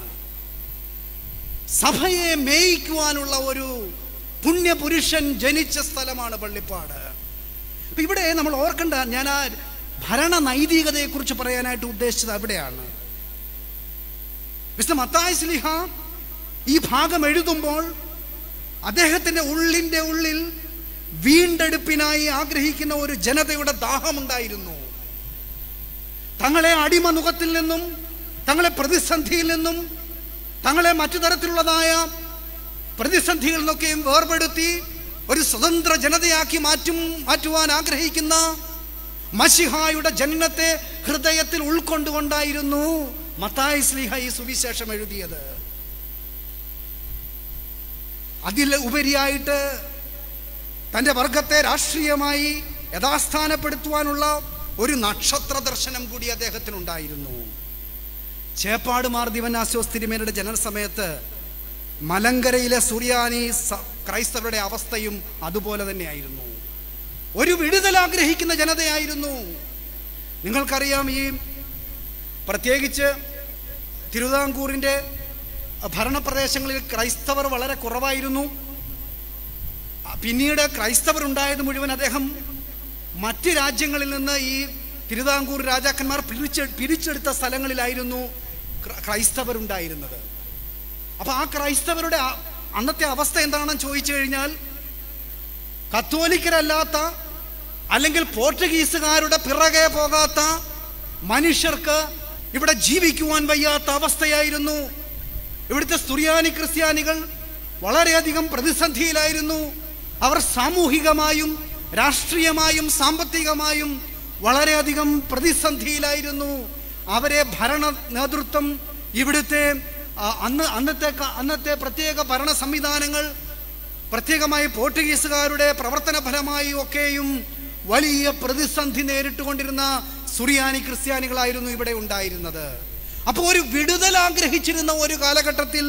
[SPEAKER 1] സഭയെ മേയിക്കുവാനുള്ള ഒരു പുണ്യപുരുഷൻ ജനിച്ച സ്ഥലമാണ് പള്ളിപ്പാട് അപ്പൊ ഇവിടെ നമ്മൾ ഓർക്കണ്ട ഞാൻ ആ ഭരണ നൈതികതയെക്കുറിച്ച് പറയാനായിട്ട് ഉദ്ദേശിച്ചത് അവിടെയാണ് മിസ്റ്റർ മത്തായ സ്ലിഹ ഈ ഭാഗം എഴുതുമ്പോൾ അദ്ദേഹത്തിന്റെ ഉള്ളിന്റെ ഉള്ളിൽ വീണ്ടെടുപ്പിനായി ആഗ്രഹിക്കുന്ന ഒരു ജനതയുടെ ദാഹമുണ്ടായിരുന്നു തങ്ങളെ അടിമനുഖത്തിൽ നിന്നും തങ്ങളെ പ്രതിസന്ധിയിൽ നിന്നും തങ്ങളെ മറ്റു തരത്തിലുള്ളതായ പ്രതിസന്ധികളിൽ നിന്നൊക്കെയും വേർപെടുത്തി ഒരു സ്വതന്ത്ര ജനതയാക്കി മാറ്റും മാറ്റുവാൻ ആഗ്രഹിക്കുന്ന മഷിഹായുടെ ജനനത്തെ ഹൃദയത്തിൽ ഉൾക്കൊണ്ടുകൊണ്ടായിരുന്നു മത്തായി സ്ലിഹ ഈ സുവിശേഷം എഴുതിയത് അതിൽ ഉപരിയായിട്ട് തൻ്റെ വർഗത്തെ രാഷ്ട്രീയമായി യഥാസ്ഥാനപ്പെടുത്തുവാനുള്ള ഒരു നക്ഷത്ര ദർശനം കൂടി അദ്ദേഹത്തിനുണ്ടായിരുന്നു ചേപ്പാട് മാർ ദിവനാസ്യോസ് തിരുമേനയുടെ ജനന സമയത്ത് മലങ്കരയിലെ സുറിയാനി സ- ക്രൈസ്തവരുടെ അവസ്ഥയും അതുപോലെ തന്നെയായിരുന്നു ഒരു വിടുതൽ ആഗ്രഹിക്കുന്ന ജനതയായിരുന്നു നിങ്ങൾക്കറിയാം ഈ പ്രത്യേകിച്ച് തിരുവിതാംകൂറിൻ്റെ ഭരണപ്രദേശങ്ങളിൽ ക്രൈസ്തവർ വളരെ കുറവായിരുന്നു പിന്നീട് ക്രൈസ്തവർ ഉണ്ടായത് മുഴുവൻ അദ്ദേഹം മറ്റ് രാജ്യങ്ങളിൽ നിന്ന് ഈ തിരുവിതാംകൂർ രാജാക്കന്മാർ പിരിച്ചെ പിരിച്ചെടുത്ത സ്ഥലങ്ങളിലായിരുന്നു ക്ര- ക്രൈസ്തവരുണ്ടായിരുന്നത് അപ്പൊ ആ ക്രൈസ്തവരുടെ ആ- അന്നത്തെ അവസ്ഥ എന്താണെന്ന് ചോദിച്ചു കഴിഞ്ഞാൽ കത്തോലിക്കരല്ലാത്ത അല്ലെങ്കിൽ പോർച്ചുഗീസുകാരുടെ പിറകെ പോകാത്ത മനുഷ്യർക്ക് ഇവിടെ ജീവിക്കുവാൻ വയ്യാത്ത അവസ്ഥയായിരുന്നു ഇവിടുത്തെ സ്തുറിയാനി ക്രിസ്ത്യാനികൾ വളരെയധികം പ്രതിസന്ധിയിലായിരുന്നു അവർ സാമൂഹികമായും രാഷ്ട്രീയമായും സാമ്പത്തികമായും വളരെയധികം പ്രതിസന്ധിയിലായിരുന്നു അവരെ ഭരണ നേതൃത്വം ഇവിടുത്തെ ആ, അന്ന് അന്നത്തെ ക- അന്നത്തെ പ്രത്യേക ഭരണ സംവിധാനങ്ങൾ പ്രത്യേകമായി പോർട്ടുഗീസുകാരുടെ പ്രവർത്തന ഫലമായി ഒക്കെയും വലിയ പ്രതിസന്ധി നേരിട്ടുകൊണ്ടിരുന്ന സുറിയാനി ക്രിസ്ത്യാനികളായിരുന്നു ഇവിടെ ഉണ്ടായിരുന്നത് അപ്പോൾ ഒരു വിടുതൽ ആഗ്രഹിച്ചിരുന്ന ഒരു കാലഘട്ടത്തിൽ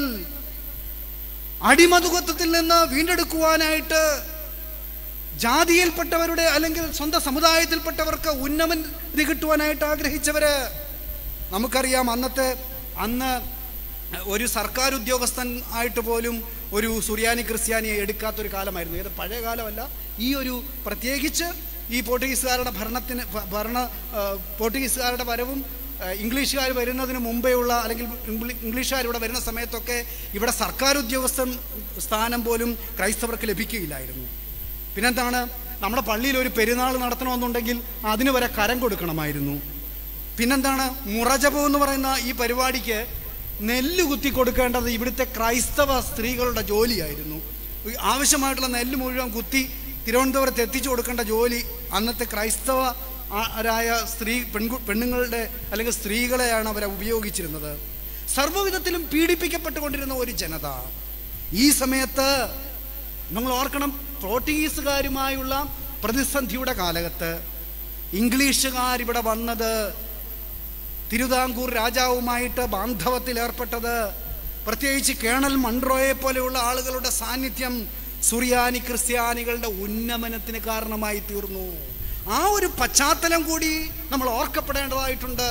[SPEAKER 1] അടിമതുകത്വത്തിൽ നിന്ന് വീണ്ടെടുക്കുവാനായിട്ട് ജാതിയിൽപ്പെട്ടവരുടെ അല്ലെങ്കിൽ സ്വന്തം സമുദായത്തിൽപ്പെട്ടവർക്ക് ഉന്നമതി കിട്ടുവാനായിട്ട് ആഗ്രഹിച്ചവര് നമുക്കറിയാം അന്നത്തെ അന്ന് ഒരു സർക്കാർ ഉദ്യോഗസ്ഥൻ ആയിട്ട് പോലും ഒരു സുറിയാനി ക്രിസ്ത്യാനിയെ എടുക്കാത്തൊരു കാലമായിരുന്നു ഏത് പഴയ കാലമല്ല ഈ ഒരു പ്രത്യേകിച്ച് ഈ പോർട്ടുഗീസുകാരുടെ ഭരണത്തിന് ഭ- ഭരണ ആ, പോർട്ടുഗീസുകാരുടെ വരവും ആ, ഇംഗ്ലീഷുകാർ വരുന്നതിന് മുമ്പേ ഉള്ള അല്ലെങ്കിൽ ഇംഗ്ലീ- ഇംഗ്ലീഷുകാർ ഇവിടെ വരുന്ന സമയത്തൊക്കെ ഇവിടെ സർക്കാർ ഉദ്യോഗസ്ഥൻ സ്ഥാനം പോലും ക്രൈസ്തവർക്ക് ലഭിക്കുകയില്ലായിരുന്നു പിന്നെന്താണ് നമ്മുടെ പള്ളിയിൽ ഒരു പെരുന്നാൾ നടത്തണമെന്നുണ്ടെങ്കിൽ അതിന് വരെ കരം കൊടുക്കണമായിരുന്നു പിന്നെന്താണ് മുറജപം എന്ന് പറയുന്ന ഈ പരിപാടിക്ക് നെല്ല് കുത്തി കൊടുക്കേണ്ടത് ഇവിടുത്തെ ക്രൈസ്തവ സ്ത്രീകളുടെ ജോലിയായിരുന്നു ഈ ആവശ്യമായിട്ടുള്ള നെല്ല് മുഴുവൻ കുത്തി തിരുവനന്തപുരത്ത് എത്തിച്ചു കൊടുക്കേണ്ട ജോലി അന്നത്തെ ക്രൈസ്തവ ആ- രായ സ്ത്രീ പെൺകു പെണ്ണുങ്ങളുടെ അല്ലെങ്കിൽ സ്ത്രീകളെയാണ് അവരെ ഉപയോഗിച്ചിരുന്നത് സർവ്വവിധത്തിലും പീഡിപ്പിക്കപ്പെട്ടുകൊണ്ടിരുന്ന ഒരു ജനത ഈ സമയത്ത് നമ്മൾ ഓർക്കണം പോർട്ടുഗീസുകാരുമായുള്ള പ്രതിസന്ധിയുടെ കാലത്ത് ഇംഗ്ലീഷുകാർ ഇവിടെ വന്നത് തിരുവിതാംകൂർ രാജാവുമായിട്ട് ബാന്ധവത്തിൽ ഏർപ്പെട്ടത് പ്രത്യേകിച്ച് കേണൽ മൺട്രോയെ പോലെയുള്ള ആളുകളുടെ സാന്നിധ്യം സുറിയാനി ക്രിസ്ത്യാനികളുടെ ഉന്നമനത്തിന് കാരണമായി തീർന്നു ആ ഒരു പശ്ചാത്തലം കൂടി നമ്മൾ ഓർക്കപ്പെടേണ്ടതായിട്ടുണ്ട്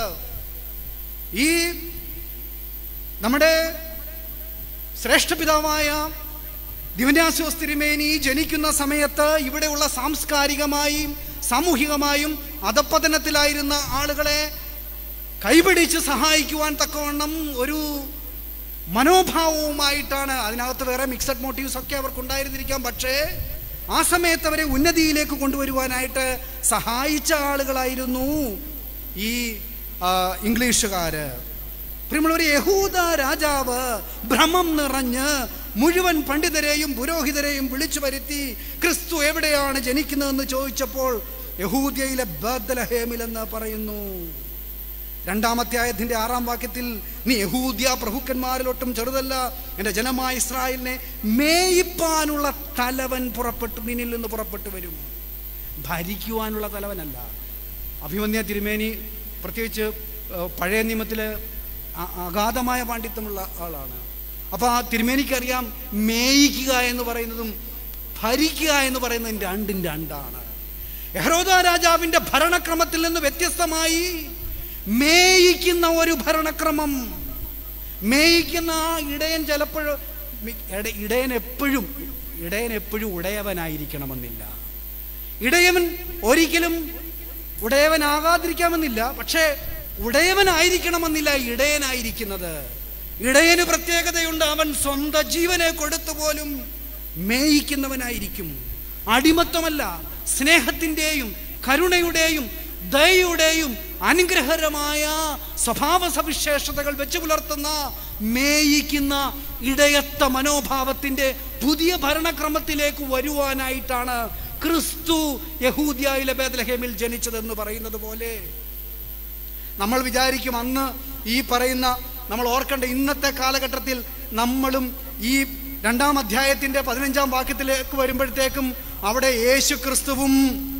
[SPEAKER 1] ഈ നമ്മുടെ ശ്രേഷ്ഠ പിതാവായ ദിവന്യാസോസ് തിരുമേനി ജനിക്കുന്ന സമയത്ത് ഇവിടെയുള്ള സാംസ്കാരികമായും സാമൂഹികമായും അധപ്പതനത്തിലായിരുന്ന ആളുകളെ കൈപിടിച്ച് സഹായിക്കുവാൻ തക്കവണ്ണം ഒരു മനോഭാവവുമായിട്ടാണ് അതിനകത്ത് വേറെ മിക്സഡ് മോട്ടീവ്സ് ഒക്കെ അവർക്കുണ്ടായിരുന്നിരിക്കാം പക്ഷേ ആ സമയത്ത് അവരെ ഉന്നതിയിലേക്ക് കൊണ്ടുവരുവാനായിട്ട് സഹായിച്ച ആളുകളായിരുന്നു ഈ ആ, ഇംഗ്ലീഷുകാര് പ്രിയമുള്ളവർ യഹൂദ രാജാവ് ഭ്രമം നിറഞ്ഞ് മുഴുവൻ പണ്ഡിതരെയും പുരോഹിതരെയും വിളിച്ചു വരുത്തി ക്രിസ്തു എവിടെയാണ് ജനിക്കുന്നതെന്ന് ചോദിച്ചപ്പോൾ യഹൂദ്യയിലെ ബദ്ലഹേമിലെന്ന് പറയുന്നു രണ്ടാമത്തെ ആയതിന്റെ ആറാം വാക്യത്തിൽ നീ യഹൂദ്യ പ്രഭുക്കന്മാരിലൊട്ടും ചെറുതല്ല എൻ്റെ ജനമായ ഇസ്രായേലിനെ മേയിപ്പാനുള്ള തലവൻ പുറപ്പെട്ടു നിന്നിൽ നിന്ന് പുറപ്പെട്ടു വരും ഭരിക്കുവാനുള്ള തലവനല്ല അഭിമന്യ തിരുമേനി പ്രത്യേകിച്ച് ഏഹ്, പഴയ നിയമത്തിലെ അ- അഗാധമായ പാണ്ഡിത്യമുള്ള ആളാണ് അപ്പോൾ ആ തിരുമേനിക്കറിയാം മേയിക്കുക എന്ന് പറയുന്നതും ഭരിക്കുക എന്ന് പറയുന്നതും രണ്ടും രണ്ടാണ് യഹ്രോദ രാജാവിന്റെ ഭരണക്രമത്തിൽ നിന്ന് വ്യത്യസ്തമായി മേയിക്കുന്ന ഒരു ഭരണക്രമം മേയിക്കുന്ന ആ ഇടയൻ ചിലപ്പോഴും ഇടയൻ എപ്പോഴും ഇടയൻ എപ്പോഴും ഉടയവനായിരിക്കണമെന്നില്ല ഇടയവൻ ഒരിക്കലും ഉടയവനാകാതിരിക്കാമെന്നില്ല പക്ഷേ ഉടയവനായിരിക്കണമെന്നില്ല ഇടയനായിരിക്കുന്നത് ഇടയന് പ്രത്യേകതയുണ്ട് അവൻ സ്വന്തം ജീവനെ കൊടുത്തു പോലും മേയിക്കുന്നവനായിരിക്കും അടിമത്തമല്ല സ്നേഹത്തിൻ്റെയും കരുണയുടെയും ദയയുടെയും അനുഗ്രഹകരമായ സ്വഭാവ സവിശേഷതകൾ വെച്ച് പുലർത്തുന്ന മേയിക്കുന്ന ഇടയത്ത മനോഭാവത്തിന്റെ പുതിയ ഭരണക്രമത്തിലേക്ക് വരുവാനായിട്ടാണ് ക്രിസ്തു യഹൂദ്യയിലെ ബേദലഹേമിൽ ജനിച്ചതെന്ന് പറയുന്നത് പോലെ നമ്മൾ വിചാരിക്കും അന്ന് ഈ പറയുന്ന നമ്മൾ ഓർക്കേണ്ട ഇന്നത്തെ കാലഘട്ടത്തിൽ നമ്മളും ഈ രണ്ടാം അധ്യായത്തിന്റെ പതിനഞ്ചാം വാക്യത്തിലേക്ക് വരുമ്പോഴത്തേക്കും അവിടെ യേശു ക്രിസ്തുവും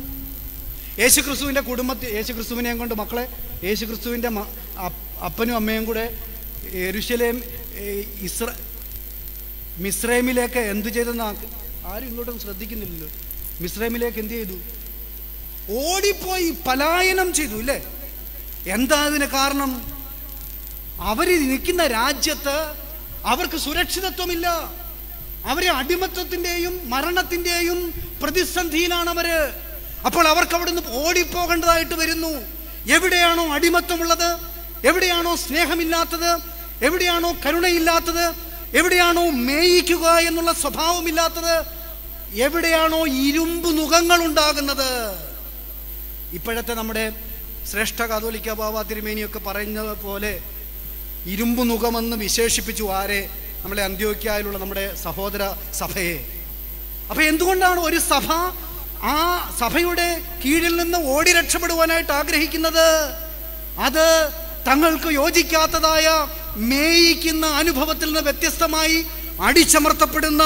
[SPEAKER 1] യേശു ക്രിസ്തുവിൻ്റെ കുടുംബത്തിൽ യേശു ക്രിസ്തുവിനെയും കൊണ്ട് മക്കളെ യേശു ക്രിസ്തുവിൻ്റെ മ- അപ്പ- അപ്പനും അമ്മയും കൂടെ എരുശലേം ഇസ്ര മിസ്രൈമിലേക്ക് എന്ത് ചെയ്തെന്ന് ആ- ആരും ഇങ്ങോട്ടും ശ്രദ്ധിക്കുന്നില്ലല്ലോ മിസ്രൈമിലേക്ക് എന്ത് ചെയ്തു ഓടിപ്പോയി പലായനം ചെയ്തു ഇല്ലേ എന്താ അതിന് കാരണം അവർ നിൽക്കുന്ന രാജ്യത്ത് അവർക്ക് സുരക്ഷിതത്വമില്ല അവരെ അടിമത്വത്തിന്റെയും മരണത്തിന്റെയും പ്രതിസന്ധിയിലാണ് അവര് അപ്പോൾ അവർക്ക് അവിടുന്ന് ഓടിപ്പോകേണ്ടതായിട്ട് വരുന്നു എവിടെയാണോ അടിമത്തമുള്ളത് എവിടെയാണോ സ്നേഹമില്ലാത്തത് എവിടെയാണോ കരുണയില്ലാത്തത് എവിടെയാണോ മേയിക്കുക എന്നുള്ള സ്വഭാവമില്ലാത്തത് എവിടെയാണോ ഇരുമ്പ് നുഖങ്ങൾ ഉണ്ടാകുന്നത് ഇപ്പോഴത്തെ നമ്മുടെ ശ്രേഷ്ഠ കാതോലിക്ക ബാബ തിരുമേനിയൊക്കെ പറയുന്നത് പോലെ ഇരുമ്പ് മുഖമെന്ന് വിശേഷിപ്പിച്ചു ആരെ നമ്മളെ അന്ത്യോക്യായിലുള്ള നമ്മുടെ സഹോദര സഭയെ അപ്പൊ എന്തുകൊണ്ടാണ് ഒരു സഭ ആ സഭയുടെ കീഴിൽ നിന്ന് ഓടി രക്ഷപ്പെടുവാനായിട്ട് ആഗ്രഹിക്കുന്നത് അത് തങ്ങൾക്ക് യോജിക്കാത്തതായ മേയിക്കുന്ന അനുഭവത്തിൽ നിന്ന് വ്യത്യസ്തമായി അടിച്ചമർത്തപ്പെടുന്ന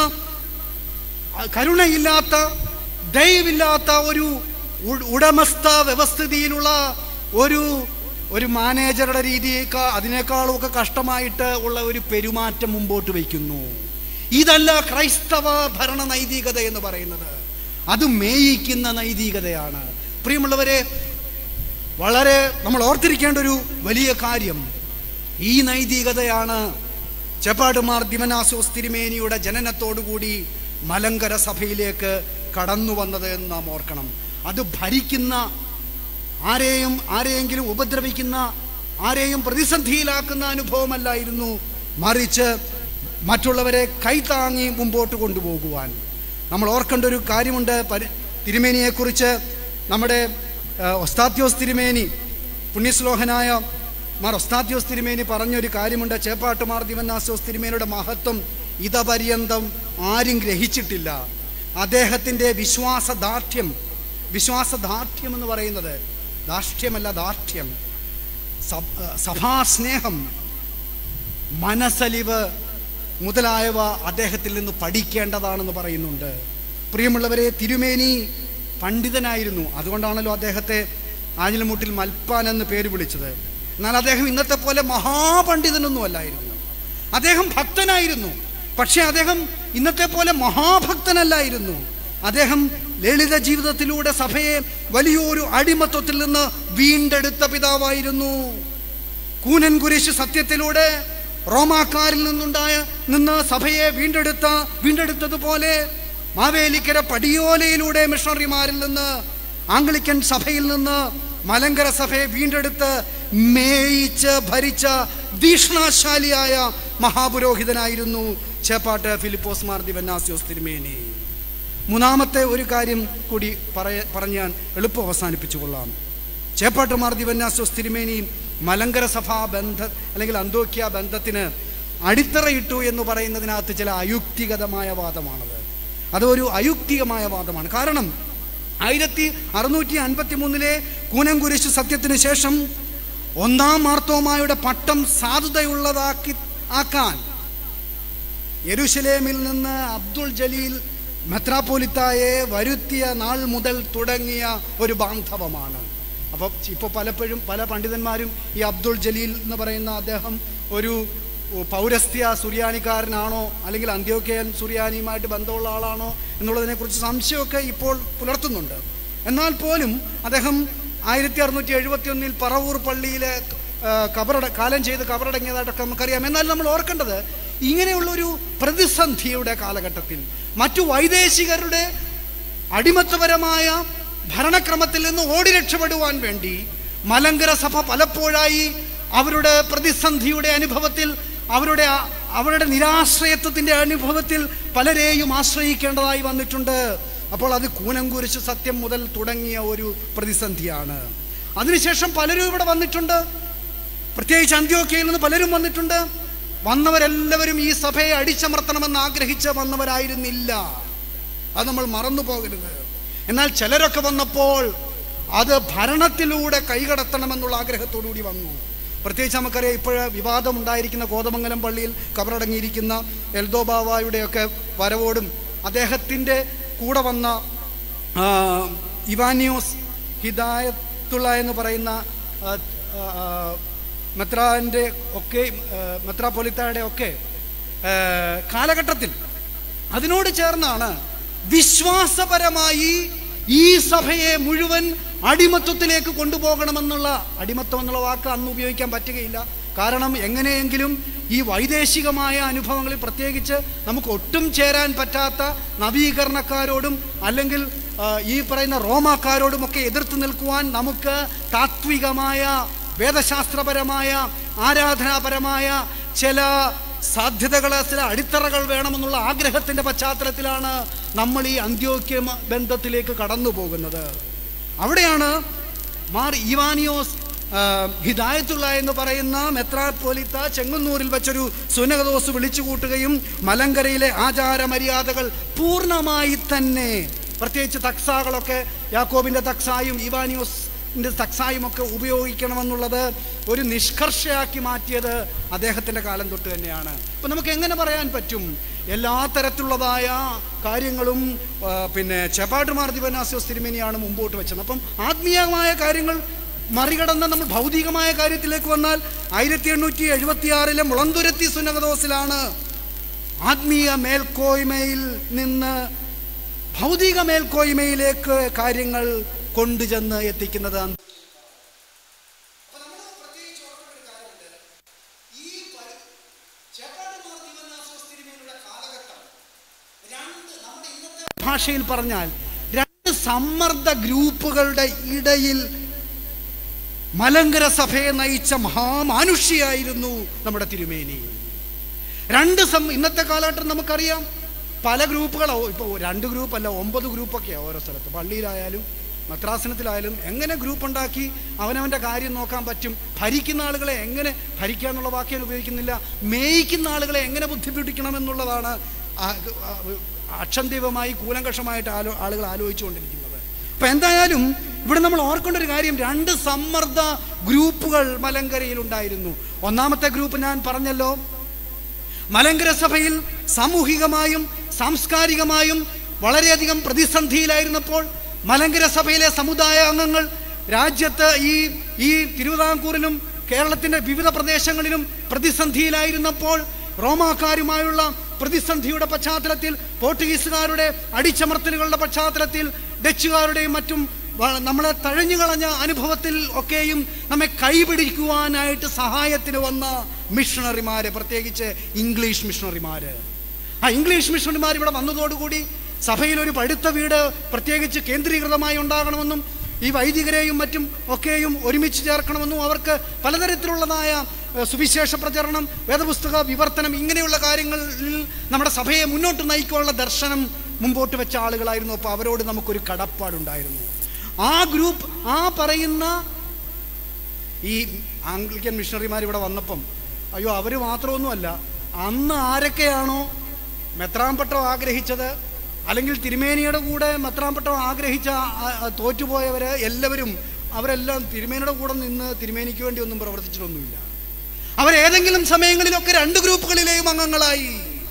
[SPEAKER 1] കരുണയില്ലാത്ത ദയവില്ലാത്ത ഒരു ഉ- ഉടമസ്ഥ വ്യവസ്ഥിതിയിലുള്ള ഒരു ഒരു മാനേജറുടെ രീതിയേക്കാൾ അതിനേക്കാളും ഒക്കെ കഷ്ടമായിട്ട് ഉള്ള ഒരു പെരുമാറ്റം മുമ്പോട്ട് വയ്ക്കുന്നു ഇതല്ല ക്രൈസ്തവ ഭരണ നൈതികത എന്ന് പറയുന്നത് അത് മേയിക്കുന്ന നൈതികതയാണ് പ്രിയമുള്ളവരെ വളരെ നമ്മൾ ഓർത്തിരിക്കേണ്ട ഒരു വലിയ കാര്യം ഈ നൈതികതയാണ് ചെപ്പാടുമാർ ദിവനാസോസ് തിരുമേനിയുടെ ജനനത്തോടുകൂടി മലങ്കര സഭയിലേക്ക് കടന്നു വന്നത് എന്ന് നാം ഓർക്കണം അത് ഭരിക്കുന്ന ആരെയും ആരെയെങ്കിലും ഉപദ്രവിക്കുന്ന ആരെയും പ്രതിസന്ധിയിലാക്കുന്ന അനുഭവമല്ലായിരുന്നു മറിച്ച് മറ്റുള്ളവരെ കൈത്താങ്ങി മുമ്പോട്ട് കൊണ്ടുപോകുവാൻ നമ്മൾ ഓർക്കേണ്ട ഒരു കാര്യമുണ്ട് പരി തിരുമേനിയെക്കുറിച്ച് നമ്മുടെ ആ, ഒസ്താത്യോസ് തിരുമേനി പുണ്യശ്ലോഹനായ മാർ ഒസ്താത്യോസ് തിരുമേനി പറഞ്ഞൊരു കാര്യമുണ്ട് ചേപ്പാട്ടുമാർ ദിവന്നാസോസ് തിരുമേനിയുടെ മഹത്വം ഇതപര്യന്തം ആരും ഗ്രഹിച്ചിട്ടില്ല അദ്ദേഹത്തിൻ്റെ വിശ്വാസദാർഢ്യം വിശ്വാസദാർഢ്യം എന്ന് പറയുന്നത് ദാർഢ്യമല്ല ദാർഢ്യം സഭ- സഭാസ്നേഹം മനസ്സലിവ് മുതലായവ അദ്ദേഹത്തിൽ നിന്ന് പഠിക്കേണ്ടതാണെന്ന് പറയുന്നുണ്ട് പ്രിയമുള്ളവരെ തിരുമേനി പണ്ഡിതനായിരുന്നു അതുകൊണ്ടാണല്ലോ അദ്ദേഹത്തെ ആഞ്ഞിലമുട്ടിൽ മൽപ്പാൻ എന്ന് പേര് വിളിച്ചത് എന്നാൽ അദ്ദേഹം ഇന്നത്തെ പോലെ മഹാപണ്ഡിതനൊന്നും അല്ലായിരുന്നു അദ്ദേഹം ഭക്തനായിരുന്നു പക്ഷേ അദ്ദേഹം ഇന്നത്തെ പോലെ മഹാഭക്തനല്ലായിരുന്നു അദ്ദേഹം ലളിത ജീവിതത്തിലൂടെ സഭയെ വലിയൊരു അടിമത്വത്തിൽ നിന്ന് വീണ്ടെടുത്ത പിതാവായിരുന്നു കൂനൻ കുരിശ് സത്യത്തിലൂടെ റോമാക്കാരിൽ നിന്നുണ്ടായ നിന്ന് സഭയെ വീണ്ടെടുത്ത വീണ്ടെടുത്തതുപോലെ മാവേലിക്കര പടിയോലയിലൂടെ മിഷണറിമാരിൽ നിന്ന് ആംഗ്ലിക്കൻ സഭയിൽ നിന്ന് മലങ്കര സഭയെ വീണ്ടെടുത്ത് മേയിച്ച് ഭരിച്ച വീക്ഷണാശാലിയായ മഹാപുരോഹിതനായിരുന്നു ചേപ്പാട്ട് ഫിലിപ്പോസ് മാർ ദിവന്നാസ്യോസ് തിരുമേനി മൂന്നാമത്തെ ഒരു കാര്യം കൂടി പറയ പറഞ്ഞ് ഞാൻ എളുപ്പം അവസാനിപ്പിച്ചു കൊള്ളാം ചേപ്പാട്ടുമാർ ദിവന്യാസോസ് തിരുമേനിയും മലങ്കര സഭാ ബന്ധ അല്ലെങ്കിൽ അന്തോക്യ ബന്ധത്തിന് അടിത്തറയിട്ടു എന്ന് പറയുന്നതിനകത്ത് ചില അയുക്തിഗതമായ വാദമാണത് അത് ഒരു അയുക്തികമായ വാദമാണ് കാരണം ആയിരത്തി അറുന്നൂറ്റി അൻപത്തി മൂന്നിലെ കൂനംകുരിശ് സത്യത്തിന് ശേഷം ഒന്നാം മാർത്തോമായുടെ പട്ടം സാധുതയുള്ളതാക്കി ആക്കാൻ യെരുശലേമിൽ നിന്ന് അബ്ദുൾ ജലീൽ മെത്രാപ്പോലിത്തായെ വരുത്തിയ നാൾ മുതൽ തുടങ്ങിയ ഒരു ബാന്ധവമാണ് അപ്പോൾ ഇപ്പോൾ പലപ്പോഴും പല പണ്ഡിതന്മാരും ഈ അബ്ദുൾ ജലീൽ എന്ന് പറയുന്ന അദ്ദേഹം ഒരു പൗരസ്ത്യ സുറിയാനിക്കാരനാണോ അല്ലെങ്കിൽ അന്ത്യോക്കയൻ സുറിയാനിയുമായിട്ട് ബന്ധമുള്ള ആളാണോ എന്നുള്ളതിനെക്കുറിച്ച് സംശയമൊക്കെ ഇപ്പോൾ പുലർത്തുന്നുണ്ട് എന്നാൽ പോലും അദ്ദേഹം ആയിരത്തി അറുന്നൂറ്റി എഴുപത്തി ഒന്നിൽ പറവൂർ പള്ളിയിലെ ആ, കബറട കാലം ചെയ്ത് കബറടങ്ങിയതായിട്ടൊക്കെ നമുക്കറിയാം എന്നാൽ നമ്മൾ ഓർക്കേണ്ടത് ഇങ്ങനെയുള്ളൊരു പ്രതിസന്ധിയുടെ കാലഘട്ടത്തിൽ മറ്റു വൈദേശികരുടെ അടിമത്തപരമായ ഭരണക്രമത്തിൽ നിന്ന് ഓടി രക്ഷപ്പെടുവാൻ വേണ്ടി മലങ്കര സഭ പലപ്പോഴായി അവരുടെ പ്രതിസന്ധിയുടെ അനുഭവത്തിൽ അവരുടെ ആ- അവരുടെ നിരാശ്രയത്വത്തിൻ്റെ അനുഭവത്തിൽ പലരെയും ആശ്രയിക്കേണ്ടതായി വന്നിട്ടുണ്ട് അപ്പോൾ അത് കൂനംകുരിശ് സത്യം മുതൽ തുടങ്ങിയ ഒരു പ്രതിസന്ധിയാണ് അതിനുശേഷം പലരും ഇവിടെ വന്നിട്ടുണ്ട് പ്രത്യേകിച്ച് അന്ത്യോക്കയിൽ നിന്ന് പലരും വന്നിട്ടുണ്ട് വന്നവരെല്ലാവരും ഈ സഭയെ അടിച്ചമർത്തണമെന്ന് ആഗ്രഹിച്ച് വന്നവരായിരുന്നില്ല അത് നമ്മൾ മറന്നു പോകരുത് എന്നാൽ ചിലരൊക്കെ വന്നപ്പോൾ അത് ഭരണത്തിലൂടെ കൈകടത്തണമെന്നുള്ള ആഗ്രഹത്തോടുകൂടി വന്നു പ്രത്യേകിച്ച് നമുക്കറിയാം ഇപ്പോൾ വിവാദം ഉണ്ടായിരിക്കുന്ന കോതമംഗലം പള്ളിയിൽ കബറടങ്ങിയിരിക്കുന്ന എൽദോ ബാവായുടെയൊക്കെ വരവോടും അദ്ദേഹത്തിൻ്റെ കൂടെ വന്ന ആ, ഇവാനിയോസ് ഹിദായത്തുള്ള എന്ന് പറയുന്ന ആ, ആ, മെത്രാൻ്റെ ഒക്കെ ആ, മെത്രാപ്പൊലിത്തായുടെ ഒക്കെ ആ, കാലഘട്ടത്തിൽ അതിനോട് ചേർന്നാണ് വിശ്വാസപരമായി ഈ സഭയെ മുഴുവൻ അടിമത്വത്തിലേക്ക് കൊണ്ടുപോകണമെന്നുള്ള അടിമത്വം എന്നുള്ള വാക്ക് അന്ന് ഉപയോഗിക്കാൻ പറ്റുകയില്ല കാരണം എങ്ങനെയെങ്കിലും ഈ വൈദേശികമായ അനുഭവങ്ങളിൽ പ്രത്യേകിച്ച് നമുക്ക് ഒട്ടും ചേരാൻ പറ്റാത്ത നവീകരണക്കാരോടും അല്ലെങ്കിൽ ആ, ഈ പറയുന്ന റോമാക്കാരോടുമൊക്കെ എതിർത്ത് നിൽക്കുവാൻ നമുക്ക് താത്വികമായ വേദശാസ്ത്രപരമായ ആരാധനാപരമായ ചില സാധ്യതകൾ ചില അടിത്തറകൾ വേണമെന്നുള്ള ആഗ്രഹത്തിൻ്റെ പശ്ചാത്തലത്തിലാണ് നമ്മൾ ഈ അന്ത്യോക്യ ബന്ധത്തിലേക്ക് കടന്നു പോകുന്നത് അവിടെയാണ് മാർ ഇവാനിയോസ് ആ, ഹിദായത്തുള്ള എന്ന് പറയുന്ന മെത്രാപ്പോലിത്ത ചെങ്ങന്നൂരിൽ വെച്ചൊരു സുനകദോസ് വിളിച്ചു കൂട്ടുകയും മലങ്കരയിലെ ആചാര മര്യാദകൾ പൂർണ്ണമായി തന്നെ പ്രത്യേകിച്ച് തക്സാകളൊക്കെ യാക്കോബിൻ്റെ തക്സായും ഇവാനിയോസിൻ്റെ തക്സായും ഒക്കെ ഉപയോഗിക്കണമെന്നുള്ളത് ഒരു നിഷ്കർഷയാക്കി മാറ്റിയത് അദ്ദേഹത്തിൻ്റെ കാലം തൊട്ട് തന്നെയാണ് അപ്പം നമുക്ക് എങ്ങനെ പറയാൻ പറ്റും എല്ലാ തരത്തിലുള്ളതായ കാര്യങ്ങളും ആ, പിന്നെ ചെപ്പാട്ടുമാർ ദിവനാസ്യോസ് തിരുമേനിയാണ് മുമ്പോട്ട് വെച്ചത് അപ്പം ആത്മീയമായ കാര്യങ്ങൾ മറികടന്ന് നമ്മൾ ഭൗതികമായ കാര്യത്തിലേക്ക് വന്നാൽ ആയിരത്തി എണ്ണൂറ്റി എഴുപത്തി ആറിലെ മുളന്തുരത്തി സുനകദോസിലാണ് ആത്മീയ മേൽക്കോയ്മയിൽ നിന്ന് ഭൗതിക മേൽക്കോയ്മയിലേക്ക് കാര്യങ്ങൾ കൊണ്ടുചെന്ന് എത്തിക്കുന്നത് ഭാഷയിൽ പറഞ്ഞാൽ രണ്ട് സമ്മർദ്ദ ഗ്രൂപ്പുകളുടെ ഇടയിൽ മലങ്കര സഭയെ നയിച്ച മഹാമാനുഷിയായിരുന്നു നമ്മുടെ തിരുമേനി രണ്ട് സം ഇന്നത്തെ കാലഘട്ടം നമുക്കറിയാം പല ഗ്രൂപ്പുകളോ ഇപ്പോൾ രണ്ട് ഗ്രൂപ്പല്ല ഒമ്പത് ഗ്രൂപ്പൊക്കെയാണ് ഓരോ സ്ഥലത്ത് പള്ളിയിലായാലും മദ്രാസനത്തിലായാലും എങ്ങനെ ഗ്രൂപ്പ് ഉണ്ടാക്കി അവനവൻ്റെ കാര്യം നോക്കാൻ പറ്റും ഭരിക്കുന്ന ആളുകളെ എങ്ങനെ ഭരിക്കുക എന്നുള്ള വാക്യം ഉപയോഗിക്കുന്നില്ല മേയിക്കുന്ന ആളുകളെ എങ്ങനെ ബുദ്ധിമുട്ടിക്കണമെന്നുള്ളതാണ് ആ- ആ- അക്ഷന്തിവമായി കൂലങ്കഷമായിട്ട് ആലോ ആളുകൾ ആലോചിച്ചുകൊണ്ടിരിക്കുന്നത് അപ്പം എന്തായാലും ഇവിടെ നമ്മൾ ഓർക്കേണ്ട ഒരു കാര്യം രണ്ട് സമ്മർദ്ദ ഗ്രൂപ്പുകൾ മലങ്കരയിൽ ഉണ്ടായിരുന്നു ഒന്നാമത്തെ ഗ്രൂപ്പ് ഞാൻ പറഞ്ഞല്ലോ മലങ്കര സഭയിൽ സാമൂഹികമായും സാംസ്കാരികമായും വളരെയധികം പ്രതിസന്ധിയിലായിരുന്നപ്പോൾ മലങ്കര സഭയിലെ സമുദായ അംഗങ്ങൾ രാജ്യത്ത് ഈ ഈ തിരുവിതാംകൂറിലും കേരളത്തിൻ്റെ വിവിധ പ്രദേശങ്ങളിലും പ്രതിസന്ധിയിലായിരുന്നപ്പോൾ റോമാക്കാരുമായുള്ള പ്രതിസന്ധിയുടെ പശ്ചാത്തലത്തിൽ പോർട്ടുഗീസുകാരുടെ അടിച്ചമർത്തലുകളുടെ പശ്ചാത്തലത്തിൽ ഡച്ചുകാരുടെയും മറ്റും വ- നമ്മളെ തഴഞ്ഞു കളഞ്ഞ അനുഭവത്തിൽ ഒക്കെയും നമ്മെ കൈപിടിക്കുവാനായിട്ട് സഹായത്തിന് വന്ന മിഷണറിമാര് പ്രത്യേകിച്ച് ഇംഗ്ലീഷ് മിഷണറിമാര് ആ ഇംഗ്ലീഷ് മിഷണറിമാർ ഇവിടെ വന്നതോടുകൂടി സഭയിൽ ഒരു പഴുത്ത വീട് പ്രത്യേകിച്ച് കേന്ദ്രീകൃതമായി ഉണ്ടാകണമെന്നും ഈ വൈദികരെയും മറ്റും ഒക്കെയും ഒരുമിച്ച് ചേർക്കണമെന്നും അവർക്ക് പലതരത്തിലുള്ളതായ ഏഹ്, സുവിശേഷ പ്രചരണം വേദപുസ്തക വിവർത്തനം ഇങ്ങനെയുള്ള കാര്യങ്ങളിൽ നമ്മുടെ സഭയെ മുന്നോട്ട് നയിക്കാനുള്ള ദർശനം മുമ്പോട്ട് വെച്ച ആളുകളായിരുന്നു അപ്പോൾ അവരോട് നമുക്കൊരു കടപ്പാടുണ്ടായിരുന്നു ആ ഗ്രൂപ്പ് ആ പറയുന്ന ഈ ആംഗ്ലിക്കൻ മിഷണറിമാർ ഇവിടെ വന്നപ്പം അയ്യോ അവർ മാത്രമൊന്നുമല്ല അന്ന് ആരൊക്കെയാണോ മെത്രാമ്പട്ടം ആഗ്രഹിച്ചത് അല്ലെങ്കിൽ തിരുമേനിയുടെ കൂടെ മെത്രാമ്പട്ടം ആഗ്രഹിച്ച ആ- ആ തോറ്റുപോയവർ എല്ലാവരും അവരെല്ലാം തിരുമേനിയുടെ കൂടെ നിന്ന് തിരുമേനിക്ക് വേണ്ടി ഒന്നും പ്രവർത്തിച്ചിട്ടൊന്നുമില്ല അവരേതെങ്കിലും സമയങ്ങളിലൊക്കെ രണ്ട് ഗ്രൂപ്പുകളിലെയും അംഗങ്ങളായി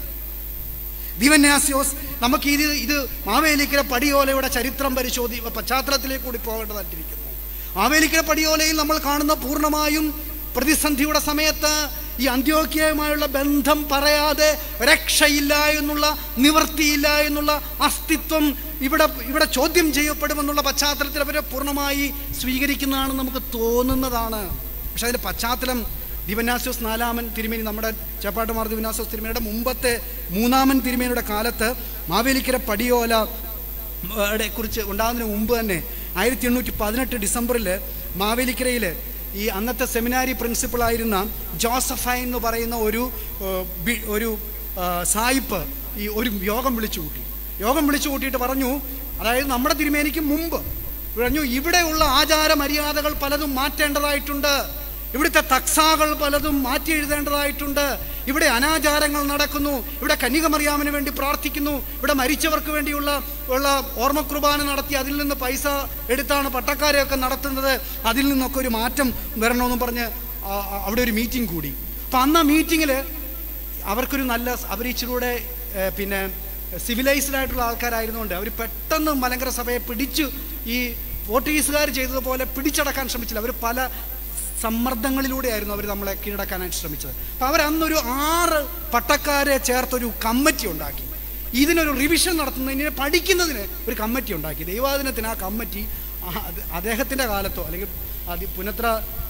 [SPEAKER 1] ദിവന്യാസ്യോസ് നമുക്ക് ഇത് ഇത് മാവേലിക്കര പടിയോലയുടെ ചരിത്രം പരിശോധി പശ്ചാത്തലത്തിലേക്ക് കൂടി പോകേണ്ടതായിട്ടിരിക്കുന്നു മാവേലിക്കര പടിയോലയിൽ നമ്മൾ കാണുന്ന പൂർണ്ണമായും പ്രതിസന്ധിയുടെ സമയത്ത് ഈ അന്ത്യോക്യയുമായുള്ള ബന്ധം പറയാതെ രക്ഷയില്ല എന്നുള്ള നിവൃത്തിയില്ല എന്നുള്ള അസ്തിത്വം ഇവിടെ ഇവിടെ ചോദ്യം ചെയ്യപ്പെടുമെന്നുള്ള പശ്ചാത്തലത്തിൽ അവരെ പൂർണ്ണമായി സ്വീകരിക്കുന്നതാണ് നമുക്ക് തോന്നുന്നതാണ് പക്ഷെ അതിൻ്റെ പശ്ചാത്തലം ദിവനാസ്യോസ് നാലാമൻ തിരുമേനി നമ്മുടെ ചേപ്പാട്ടുമാർ ദിവനാസ്യോസ് തിരുമേനിയുടെ മുമ്പത്തെ മൂന്നാമൻ തിരുമേനിയുടെ കാലത്ത് മാവേലിക്കര പടിയോല ടെ കുറിച്ച് ഉണ്ടാകുന്നതിന് മുമ്പ് തന്നെ ആയിരത്തി എണ്ണൂറ്റി പതിനെട്ട് ഡിസംബറിൽ മാവേലിക്കരയിൽ ഈ അന്നത്തെ സെമിനാരി പ്രിൻസിപ്പളായിരുന്ന ജോസഫൈൻ എന്ന് പറയുന്ന ഒരു ഏഹ്, ബി- ഒരു ഏഹ്, സായിപ്പ് ഈ ഒരു യോഗം വിളിച്ചു കൂട്ടി യോഗം വിളിച്ചു കൂട്ടിയിട്ട് പറഞ്ഞു അതായത് നമ്മുടെ തിരുമേനിക്ക് മുമ്പ് പറഞ്ഞു ഇവിടെയുള്ള ആചാര മര്യാദകൾ പലതും മാറ്റേണ്ടതായിട്ടുണ്ട് ഇവിടുത്തെ തക്സാകൾ പലതും മാറ്റി എഴുതേണ്ടതായിട്ടുണ്ട് ഇവിടെ അനാചാരങ്ങൾ നടക്കുന്നു ഇവിടെ കന്യകമറിയാമിന് വേണ്ടി പ്രാർത്ഥിക്കുന്നു ഇവിടെ മരിച്ചവർക്ക് വേണ്ടിയുള്ള ഉള്ള ഓർമ്മ കുർബാന നടത്തി അതിൽ നിന്ന് പൈസ എടുത്താണ് പട്ടക്കാരെയൊക്കെ നടത്തുന്നത് അതിൽ നിന്നൊക്കെ ഒരു മാറ്റം വരണമെന്ന് പറഞ്ഞ് ആ, ആ, അവിടെ ഒരു മീറ്റിംഗ് കൂടി അപ്പം അന്ന് ആ മീറ്റിങ്ങിൽ അവർക്കൊരു നല്ല അവരിച്ചിലൂടെ പിന്നെ സിവിലൈസ്ഡ് ആയിട്ടുള്ള ആൾക്കാരായിരുന്നുകൊണ്ട് അവർ പെട്ടെന്ന് മലങ്കര സഭയെ പിടിച്ചു ഈ പോർട്ടുഗീസുകാർ ചെയ്തതുപോലെ പിടിച്ചടക്കാൻ ശ്രമിച്ചില്ല അവർ പല സമ്മർദ്ദങ്ങളിലൂടെയായിരുന്നു അവർ നമ്മളെ കീഴടക്കാനായിട്ട് ശ്രമിച്ചത് അപ്പോൾ അവർ അന്നൊരു ആറ് പട്ടക്കാരെ ചേർത്തൊരു കമ്മിറ്റി ഉണ്ടാക്കി ഇതിനൊരു റിവിഷൻ നടത്തുന്നതിന് പഠിക്കുന്നതിന് ഒരു കമ്മിറ്റി ഉണ്ടാക്കി ദൈവാദിനത്തിന് ആ കമ്മിറ്റി അദ്ദേഹത്തിൻ്റെ കാലത്തോ അല്ലെങ്കിൽ അതി പുനത്ര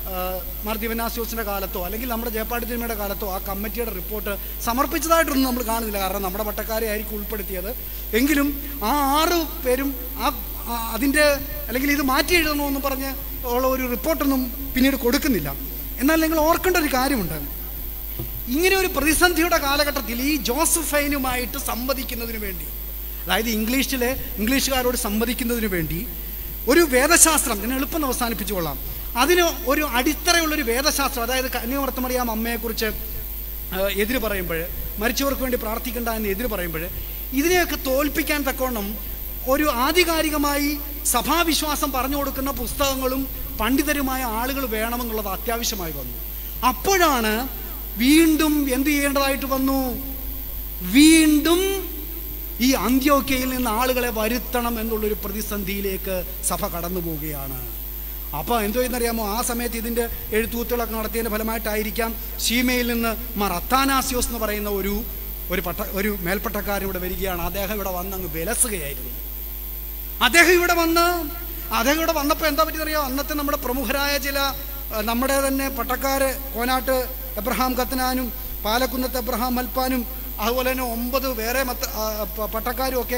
[SPEAKER 1] ആ, മാർ ദിവനാസ്യോസിൻ്റെ കാലത്തോ അല്ലെങ്കിൽ നമ്മുടെ ജയപ്പാടി തിരുമയുടെ കാലത്തോ ആ കമ്മിറ്റിയുടെ റിപ്പോർട്ട് സമർപ്പിച്ചതായിട്ടൊന്നും നമ്മൾ കാണുന്നില്ല കാരണം നമ്മുടെ പട്ടക്കാരെ ആയിരിക്കും ഉൾപ്പെടുത്തിയത് എങ്കിലും ആ ആറ് പേരും ആ ആ, അതിൻ്റെ അല്ലെങ്കിൽ ഇത് മാറ്റി എഴുതണമെന്ന് പറഞ്ഞ് ഉള്ള ഒരു റിപ്പോർട്ടൊന്നും പിന്നീട് കൊടുക്കുന്നില്ല എന്നാൽ നിങ്ങൾ ഓർക്കേണ്ട ഒരു കാര്യമുണ്ട് ഇങ്ങനെ ഒരു പ്രതിസന്ധിയുടെ കാലഘട്ടത്തിൽ ഈ ജോസഫൈനുമായിട്ട് സംവദിക്കുന്നതിന് വേണ്ടി അതായത് ഇംഗ്ലീഷിലെ ഇംഗ്ലീഷുകാരോട് സംവദിക്കുന്നതിന് വേണ്ടി ഒരു വേദശാസ്ത്രം ഞാൻ എളുപ്പം അവസാനിപ്പിച്ചു കൊള്ളാം അതിന് ഒരു അടിത്തറയുള്ളൊരു വേദശാസ്ത്രം അതായത് കന്യാവർത്തമറിയാം അമ്മയെക്കുറിച്ച് ഏഹ്, എതിര് പറയുമ്പോൾ മരിച്ചവർക്ക് വേണ്ടി പ്രാർത്ഥിക്കേണ്ട എന്ന് എതിര് പറയുമ്പോൾ ഇതിനെയൊക്കെ തോൽപ്പിക്കാൻ തക്കവണ്ണം ഒരു ആധികാരികമായി സഭാവിശ്വാസം പറഞ്ഞു കൊടുക്കുന്ന പുസ്തകങ്ങളും പണ്ഡിതരുമായ ആളുകൾ വേണമെന്നുള്ളത് അത്യാവശ്യമായി വന്നു അപ്പോഴാണ് വീണ്ടും എന്ത് ചെയ്യേണ്ടതായിട്ട് വന്നു വീണ്ടും ഈ അന്ത്യോക്കയിൽ നിന്ന് ആളുകളെ വരുത്തണം എന്നുള്ളൊരു പ്രതിസന്ധിയിലേക്ക് സഭ കടന്നു പോവുകയാണ് അപ്പോൾ എന്തോ എന്നറിയാമോ ആ സമയത്ത് ഇതിൻ്റെ എഴുത്തുകൂത്തുകളൊക്കെ നടത്തിയതിൻ്റെ ഫലമായിട്ടായിരിക്കാം ഷീമയിൽ നിന്ന് മാർ അത്താനാസിയോസ് എന്ന് പറയുന്ന ഒരു ഒരു പട്ട ഒരു മേൽപ്പട്ടക്കാരൻ ഇവിടെ വരികയാണ് അദ്ദേഹം ഇവിടെ വന്ന് അങ്ങ് വിലസുകയായിരുന്നു അദ്ദേഹം ഇവിടെ വന്ന് അദ്ദേഹം ഇവിടെ വന്നപ്പോൾ എന്താ പറ്റിയെന്നറിയാം അന്നത്തെ നമ്മുടെ പ്രമുഖരായ ചില ആ, നമ്മുടെ തന്നെ പട്ടക്കാര് കോനാട്ട് എബ്രഹാം കത്തനാനും പാലക്കുന്നത്ത് എബ്രഹാം മൽപ്പാനും അതുപോലെ തന്നെ ഒമ്പത് വേറെ മത്ത ആ, പ- പട്ടക്കാരും ഒക്കെ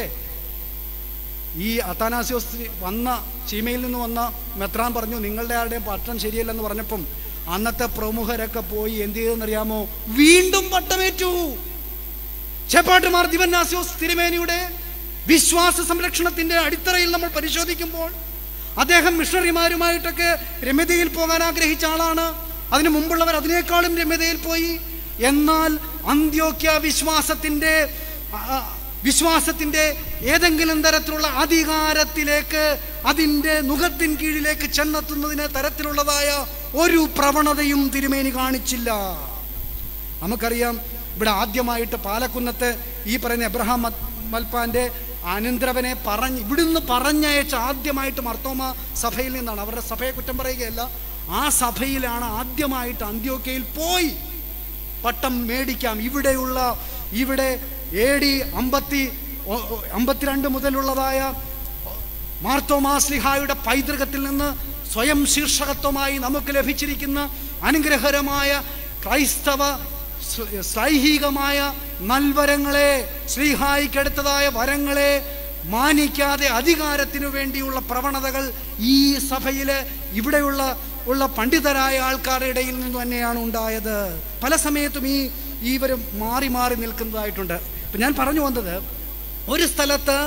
[SPEAKER 1] ഈ അത്താനാസ്യോസ് വന്ന ചീമയിൽ നിന്ന് വന്ന മെത്രാൻ പറഞ്ഞു നിങ്ങളുടെ ആരുടെയും പട്ടം ശരിയല്ലെന്ന് പറഞ്ഞപ്പം അന്നത്തെ പ്രമുഖരൊക്കെ പോയി എന്ത് ചെയ്തെന്നറിയാമോ വീണ്ടും പട്ടമേറ്റു ചേപ്പാട്ടുമാർ ദിവന്നാസ്യോസ് തിരുമേനിയുടെ വിശ്വാസ സംരക്ഷണത്തിന്റെ അടിത്തറയിൽ നമ്മൾ പരിശോധിക്കുമ്പോൾ അദ്ദേഹം മിഷണറിമാരുമായിട്ടൊക്കെ രമ്യതയിൽ പോകാൻ ആഗ്രഹിച്ച ആളാണ് അതിനു മുമ്പുള്ളവർ അതിനേക്കാളും രമ്യതയിൽ പോയി എന്നാൽ അന്ത്യോക്യ വിശ്വാസത്തിന്റെ ആ, ആ, വിശ്വാസത്തിന്റെ ഏതെങ്കിലും തരത്തിലുള്ള അധികാരത്തിലേക്ക് അതിൻ്റെ മുഖത്തിൻ കീഴിലേക്ക് ചെന്നെത്തുന്നതിന് തരത്തിലുള്ളതായ ഒരു പ്രവണതയും തിരുമേനി കാണിച്ചില്ല നമുക്കറിയാം ഇവിടെ ആദ്യമായിട്ട് പാലക്കുന്നത്ത് ഈ പറയുന്ന എബ്രഹാം മ- മൽപ്പാന്റെ അനന്തരവനെ പറഞ്ഞ് ഇവിടുന്ന് പറഞ്ഞയച്ച ആദ്യമായിട്ട് മർത്തോമ സഭയിൽ നിന്നാണ് അവരുടെ സഭയെ കുറ്റം പറയുകയല്ല ആ സഭയിലാണ് ആദ്യമായിട്ട് അന്ത്യോക്കയിൽ പോയി പട്ടം മേടിക്കാം ഇവിടെയുള്ള ഇവിടെ എ ഡി അമ്പത്തി ഒ- ഒ- അമ്പത്തിരണ്ട് മുതലുള്ളതായ മാർത്തോമാസ്ലിഹായുടെ പൈതൃകത്തിൽ നിന്ന് സ്വയം ശീർഷകത്വമായി നമുക്ക് ലഭിച്ചിരിക്കുന്ന അനുഗ്രഹകരമായ ക്രൈസ്തവ ശ്ല- ശ്ലൈഹികമായ നൽവരങ്ങളെ ശ്രീഹായിക്കെടുത്തതായ വരങ്ങളെ മാനിക്കാതെ അധികാരത്തിനു വേണ്ടിയുള്ള പ്രവണതകൾ ഈ സഭയിലെ ഇവിടെയുള്ള ഉള്ള പണ്ഡിതരായ ആൾക്കാരുടെ ഇടയിൽ നിന്ന് തന്നെയാണ് ഉണ്ടായത് പല സമയത്തും ഈ ഇവർ മാറി മാറി നിൽക്കുന്നതായിട്ടുണ്ട് ഇപ്പം ഞാൻ പറഞ്ഞു വന്നത് ഒരു സ്ഥലത്ത്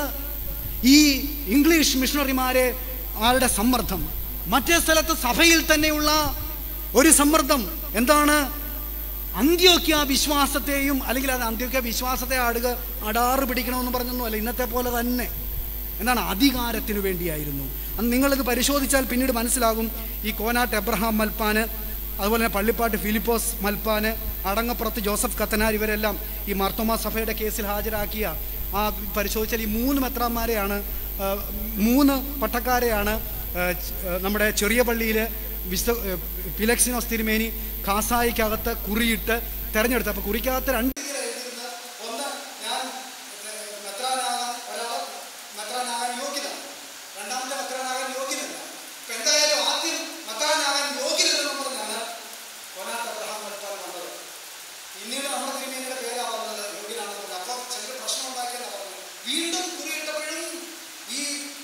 [SPEAKER 1] ഈ ഇംഗ്ലീഷ് മിഷണറിമാരെ ആരുടെ സമ്മർദ്ദം മറ്റേ സ്ഥലത്ത് സഭയിൽ തന്നെയുള്ള ഒരു സമ്മർദ്ദം എന്താണ് അന്ത്യോക്യ വിശ്വാസത്തെയും അല്ലെങ്കിൽ അത് അന്ത്യോക്യ വിശ്വാസത്തെ ആടുക അടാറ് പിടിക്കണമെന്ന് പറഞ്ഞൊന്നുമല്ല ഇന്നത്തെ പോലെ തന്നെ എന്താണ് അധികാരത്തിന് വേണ്ടിയായിരുന്നു അന്ന് നിങ്ങളിത് പരിശോധിച്ചാൽ പിന്നീട് മനസ്സിലാകും ഈ കോനാട്ട് എബ്രഹാം മൽപ്പാന് അതുപോലെ തന്നെ പള്ളിപ്പാട്ട് ഫിലിപ്പോസ് മൽപ്പാന് അടങ്ങപ്പുറത്ത് ജോസഫ് കത്തനാർ ഇവരെല്ലാം ഈ മാർത്തോമാ സഭയുടെ കേസിൽ ഹാജരാക്കിയ ആ പരിശോധിച്ചാൽ ഈ മൂന്ന് മെത്രാന്മാരെയാണ് ആ, മൂന്ന് പട്ടക്കാരെയാണ് ആ, ച- ആ, നമ്മുടെ ചെറിയ പള്ളിയിൽ വിശുദ്ധ ആ, പിലക്സിനോസ് തിരുമേനി ഖാസായിക്കകത്ത് കുറിയിട്ട് തെരഞ്ഞെടുത്തത് അപ്പോൾ കുറിക്കകത്ത് രണ്ട് ഒന്ന് ഞാൻ മെത്രാനാകാൻ ഒരാൾ മെത്രാനാകാൻ യോഗ്യനാണ് രണ്ടാമത്തെ മെത്രാനാകാൻ യോഗ്യനല്ല അപ്പൊ എന്തായാലും ആദ്യം മെത്രാനാകാൻ യോഗ്യനല്ലെന്ന് പറഞ്ഞാണ് കൊനാത്ത് അബ്രഹാം മെത്രാൻ വന്നത് പിന്നീട് നമ്മുടെ തിരുമേനിയുടെ പേരാ വന്നത് യോഗ്യനാണെന്ന് പറഞ്ഞു അപ്പൊ ചെറിയ പ്രശ്നം ഉണ്ടാക്കിയെന്നാ പറഞ്ഞു വീണ്ടും കുറിയിട്ടപ്പോഴും ഈ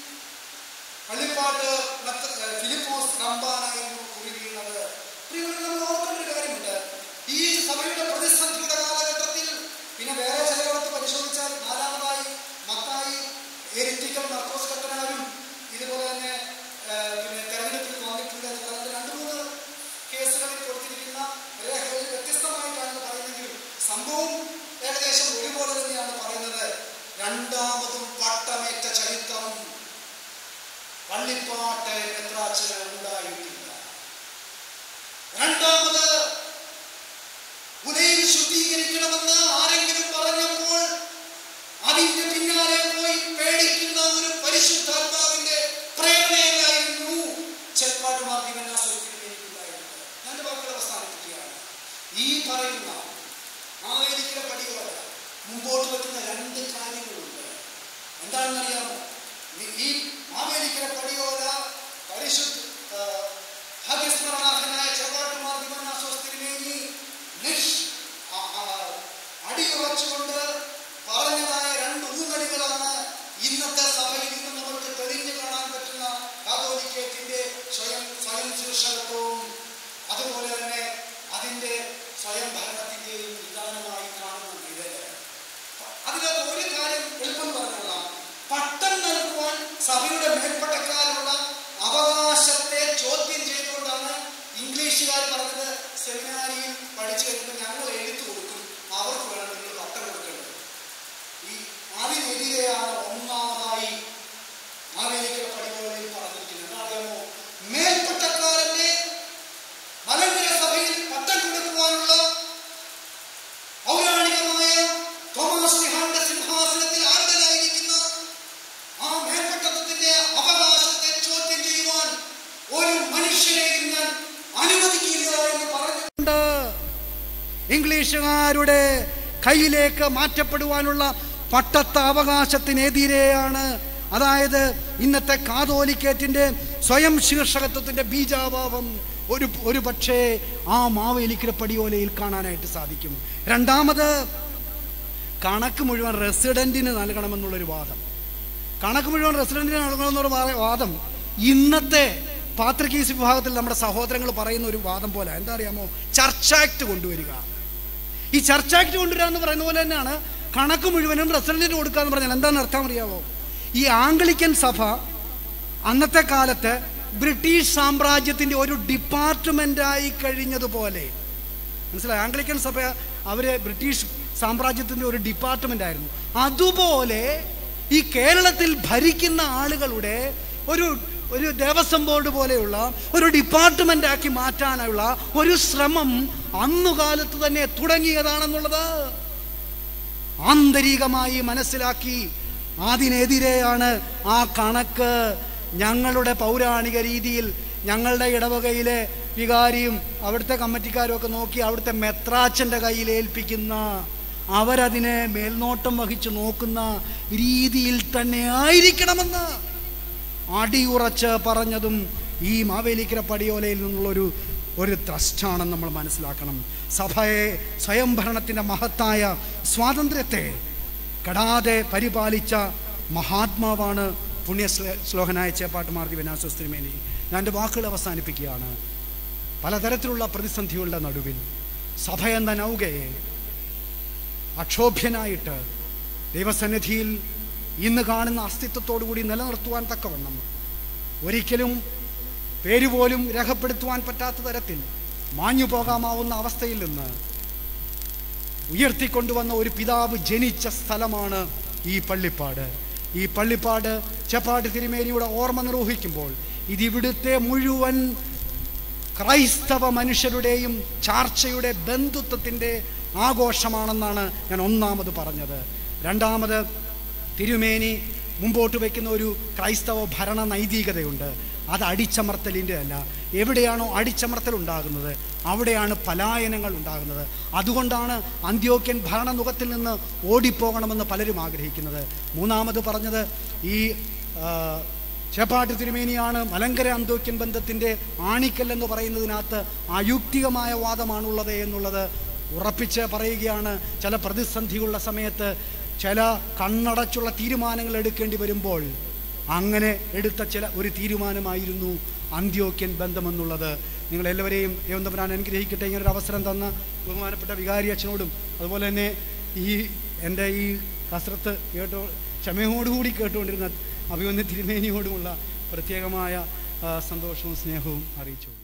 [SPEAKER 1] പള്ളിപ്പാട്ട് മെത്ര- ഏഹ് ഫിലിപ്പോസ് റമ്പാനായിരുന്നു കുറി വീണത് പ്രിയമുള്ളവരെ, നമ്മൾ ഓർക്കേണ്ട ഒരു കാര്യമുണ്ട് ഈ സഭയുടെ പ്രതിസന്ധിയുടെ കാലഘട്ടത്തിൽ പിന്നെ വേറെ ചിലയിടത്ത് പരിശോധിച്ചാൽ നാലാമതായി മത്തായി എരിറ്റിക്കൽ മർക്കോസ് കത്തനാരും ഇതുപോലെ തന്നെ ഏഹ്, പിന്നെ തെരഞ്ഞെടുപ്പിൽ വന്നിട്ടുണ്ട് എന്ന് പറഞ്ഞിട്ട് രണ്ട് മൂന്ന് കേസുകളിൽ കൊടുത്തിരിക്കുന്ന രേഖകളിൽ വ്യത്യസ്തമായിട്ടാണ് പറയുന്നെങ്കിലും സംഭവം ഏകദേശം ഒരുപോലെ തന്നെയാണ് പറയുന്നത് രണ്ടാമതും പട്ടമേറ്റ ചരിത്രം പള്ളിപ്പാട്ട് മെത്രാച്ചന് ഉണ്ടായിട്ടില്ല രണ്ടാമത് ഉദയം ശുദ്ധീകരിക്കണമെന്ന് ആരെങ്കിലും പറഞ്ഞപ്പോൾ അതിന്റെ പിന്നാലെ പോയി പേടിക്കുന്ന ഒരു പരിശുദ്ധാത്മാവിന്റെ പ്രേരണയായിരുന്നു ചെപ്പാട്ടുമാർ ദിവനാസ്വീകരിക്കുന്നുണ്ടായിരുന്നത് ഞാൻ വാക്കുകൾ അവസാനിപ്പിക്കുകയാണ് ഈ പറയുന്ന ആവേലിക്കല പടിയോട് മുമ്പോട്ട് വെക്കുന്ന രണ്ട് കാര്യങ്ങളുണ്ട് എന്താണെന്നറിയാമോ ഈ- ഈ മാവേലിക്കര പടിയോല പരിശുദ്ധ ആ, ഭാഗ്യസ്മരണാർഹനായ സഭയുടെ മേൽപ്പട്ടക്കാരുള്ള അവകാശത്തെ ചോദ്യം ചെയ്തുകൊണ്ടാണ് ഇംഗ്ലീഷുകാർ പറഞ്ഞത് സെമിനാരിയിൽ പഠിച്ചു കഴിയുമ്പോൾ ഞങ്ങൾ എഴുത്തു കൊടുക്കും അവർക്ക് വേണം നിങ്ങൾ പട്ടം കൊടുക്കേണ്ടത് ഈ അതിനെതിരെയാണ് ഒന്നാമതായി ആവേലിക്കൽ പടികളിൽ പറഞ്ഞിരിക്കുന്നത് എന്താണെന്നറിയാമോ മേൽപ്പട്ടക്കാരന്റെ മലങ്കര സഭയിൽ പട്ടം കൊടുക്കുവാനുള്ള പൗരാണികമായ തോമസ് ലിഹാന്റെ സിംഹാസനത്തിൽ ആർദ്രനായിരിക്കുന്ന ആ മേൽപ്പട്ടത്തിന്റെ അവകാശത്തെ ചോദ്യം ചെയ്യുവാൻ ഒരു മനുഷ്യനെ ഞാൻ അനുവദിക്കില്ല എന്ന് പറഞ്ഞുകൊണ്ട് ഇംഗ്ലീഷുകാരുടെ കയ്യിലേക്ക് മാറ്റപ്പെടുവാനുള്ള പട്ടത്ത അവകാശത്തിനെതിരെയാണ് അതായത് ഇന്നത്തെ കാതോലിക്കേറ്റിന്റെ സ്വയം ശീർഷകത്വത്തിന്റെ ബീജാഭാവം ഒരു ഒരു പക്ഷേ ആ മാവേലിക്കര പടിയോലയിൽ കാണാനായിട്ട് സാധിക്കും രണ്ടാമത് കണക്ക് മുഴുവൻ റെസിഡന്റിന് നൽകണമെന്നുള്ളൊരു വാദം കണക്ക് മുഴുവൻ റെസിഡന്റിന് നൽകണമെന്നൊരു വാ- വാദം ഇന്നത്തെ പാത്രക്കീസ് വിഭാഗത്തിൽ നമ്മുടെ സഹോദരങ്ങൾ പറയുന്ന ഒരു വാദം പോലെ എന്താ അറിയാമോ ചർച്ച് ആക്ട് കൊണ്ടുവരിക ഈ ചർച്ച് ആക്ട് കൊണ്ടുവരിക എന്ന് പറയുന്ന പോലെ തന്നെയാണ് കണക്ക് മുഴുവനും റെസിഡന്റിന് കൊടുക്കുക എന്ന് പറഞ്ഞാൽ എന്താണ് അർത്ഥം അറിയാമോ ഈ ആംഗ്ലിക്കൻ സഭ അന്നത്തെ കാലത്ത് ബ്രിട്ടീഷ് സാമ്രാജ്യത്തിന്റെ ഒരു ഡിപ്പാർട്ട്മെന്റായി കഴിഞ്ഞതുപോലെ മനസ്സിലായി ആംഗ്ലിക്കൻ സഭ അവര് ബ്രിട്ടീഷ് സാമ്രാജ്യത്തിന്റെ ഒരു ഡിപ്പാർട്ട്മെന്റ് ആയിരുന്നു അതുപോലെ ഈ കേരളത്തിൽ ഭരിക്കുന്ന ആളുകളുടെ ഒരു ഒരു ദേവസ്വം ബോർഡ് പോലെയുള്ള ഒരു ഡിപ്പാർട്ട്മെന്റ് ആക്കി മാറ്റാനുള്ള ഒരു ശ്രമം അന്നുകാലത്ത് തന്നെ തുടങ്ങിയതാണെന്നുള്ളത് ആന്തരികമായി മനസ്സിലാക്കി അതിനെതിരെയാണ് ആ കണക്ക് ഞങ്ങളുടെ പൗരാണിക രീതിയിൽ ഞങ്ങളുടെ ഇടവകയിലെ വികാരിയും അവിടുത്തെ കമ്മിറ്റിക്കാരും ഒക്കെ നോക്കി അവിടുത്തെ മെത്രാച്ചൻ്റെ കയ്യിൽ ഏൽപ്പിക്കുന്ന അവരതിനെ മേൽനോട്ടം വഹിച്ചു നോക്കുന്ന രീതിയിൽ തന്നെ ആയിരിക്കണമെന്ന് അടിയുറച്ച് പറഞ്ഞതും ഈ മാവേലിക്കര പടിയോലയിൽ നിന്നുള്ളൊരു ഒരു ത്രസ്റ്റാണെന്ന് നമ്മൾ മനസ്സിലാക്കണം സഭയെ സ്വയംഭരണത്തിൻ്റെ മഹത്തായ സ്വാതന്ത്ര്യത്തെ കടാതെ പരിപാലിച്ച മഹാത്മാവാണ് പുണ്യ ശ്ലോ- ശ്ലോകനായ ചേപ്പാട്ട് മാർത്തി വിനാശോസ് തിരുമേനി ഞാൻ എൻ്റെ വാക്കുകൾ അവസാനിപ്പിക്കുകയാണ് പലതരത്തിലുള്ള പ്രതിസന്ധികളുടെ നടുവിൽ സഭ എന്ന നൗകയെ അക്ഷോഭ്യനായിട്ട് ദൈവസന്നിധിയിൽ ഇന്ന് കാണുന്ന അസ്തിത്വത്തോടു കൂടി നിലനിർത്തുവാൻ തക്കവണ്ണം ഒരിക്കലും പേര് പോലും രേഖപ്പെടുത്തുവാൻ പറ്റാത്ത തരത്തിൽ മാഞ്ഞു പോകാമാവുന്ന അവസ്ഥയിൽ നിന്ന് ഉയർത്തിക്കൊണ്ടുവന്ന ഒരു പിതാവ് ജനിച്ച സ്ഥലമാണ് ഈ പള്ളിപ്പാട് ഈ പള്ളിപ്പാട് ചെപ്പാട് തിരുമേനിയുടെ ഓർമ്മ നിർവഹിക്കുമ്പോൾ ഇതിവിടുത്തെ മുഴുവൻ ക്രൈസ്തവ മനുഷ്യരുടെയും ചാർച്ചയുടെ ബന്ധുത്വത്തിൻ്റെ ആഘോഷമാണെന്നാണ് ഞാൻ ഒന്നാമത് പറഞ്ഞത് രണ്ടാമത് തിരുമേനി മുമ്പോട്ട് വയ്ക്കുന്ന ഒരു ക്രൈസ്തവ ഭരണ നൈതികതയുണ്ട് അത് അടിച്ചമർത്തലിൻ്റെ അല്ല എവിടെയാണോ അടിച്ചമർത്തൽ ഉണ്ടാകുന്നത് അവിടെയാണ് പലായനങ്ങൾ ഉണ്ടാകുന്നത് അതുകൊണ്ടാണ് അന്ത്യോക്യൻ ഭരണമുഖത്തിൽ നിന്ന് ഓടിപ്പോകണമെന്ന് പലരും ആഗ്രഹിക്കുന്നത് മൂന്നാമത് പറഞ്ഞത് ഈ ആ, ചേപ്പാട്ട് തിരുമേനിയാണ് മലങ്കര അന്തോക്യൻ ബന്ധത്തിൻ്റെ ആണിക്കൽ എന്ന് പറയുന്നതിനകത്ത് അയുക്തികമായ വാദമാണുള്ളത് എന്നുള്ളത് ഉറപ്പിച്ച് പറയുകയാണ് ചില പ്രതിസന്ധികളുള്ള സമയത്ത് ചില കണ്ണടച്ചുള്ള തീരുമാനങ്ങൾ എടുക്കേണ്ടി വരുമ്പോൾ അങ്ങനെ എടുത്ത ചില ഒരു തീരുമാനമായിരുന്നു അന്ത്യോക്യൻ ബന്ധമെന്നുള്ളത് നിങ്ങളെല്ലാവരെയും ദേവന്തപുരാൻ അനുഗ്രഹിക്കട്ടെ ഇങ്ങനൊരു അവസരം തന്ന ബഹുമാനപ്പെട്ട വികാരി അച്ഛനോടും അതുപോലെ തന്നെ ഈ എൻ്റെ ഈ കസരത്ത് കേട്ടോ ക്ഷമയോടുകൂടി കേട്ടുകൊണ്ടിരുന്ന അഭിമന്യ തിരുമേനിയോടുമുള്ള പ്രത്യേകമായ ആ, സന്തോഷവും സ്നേഹവും അറിയിച്ചു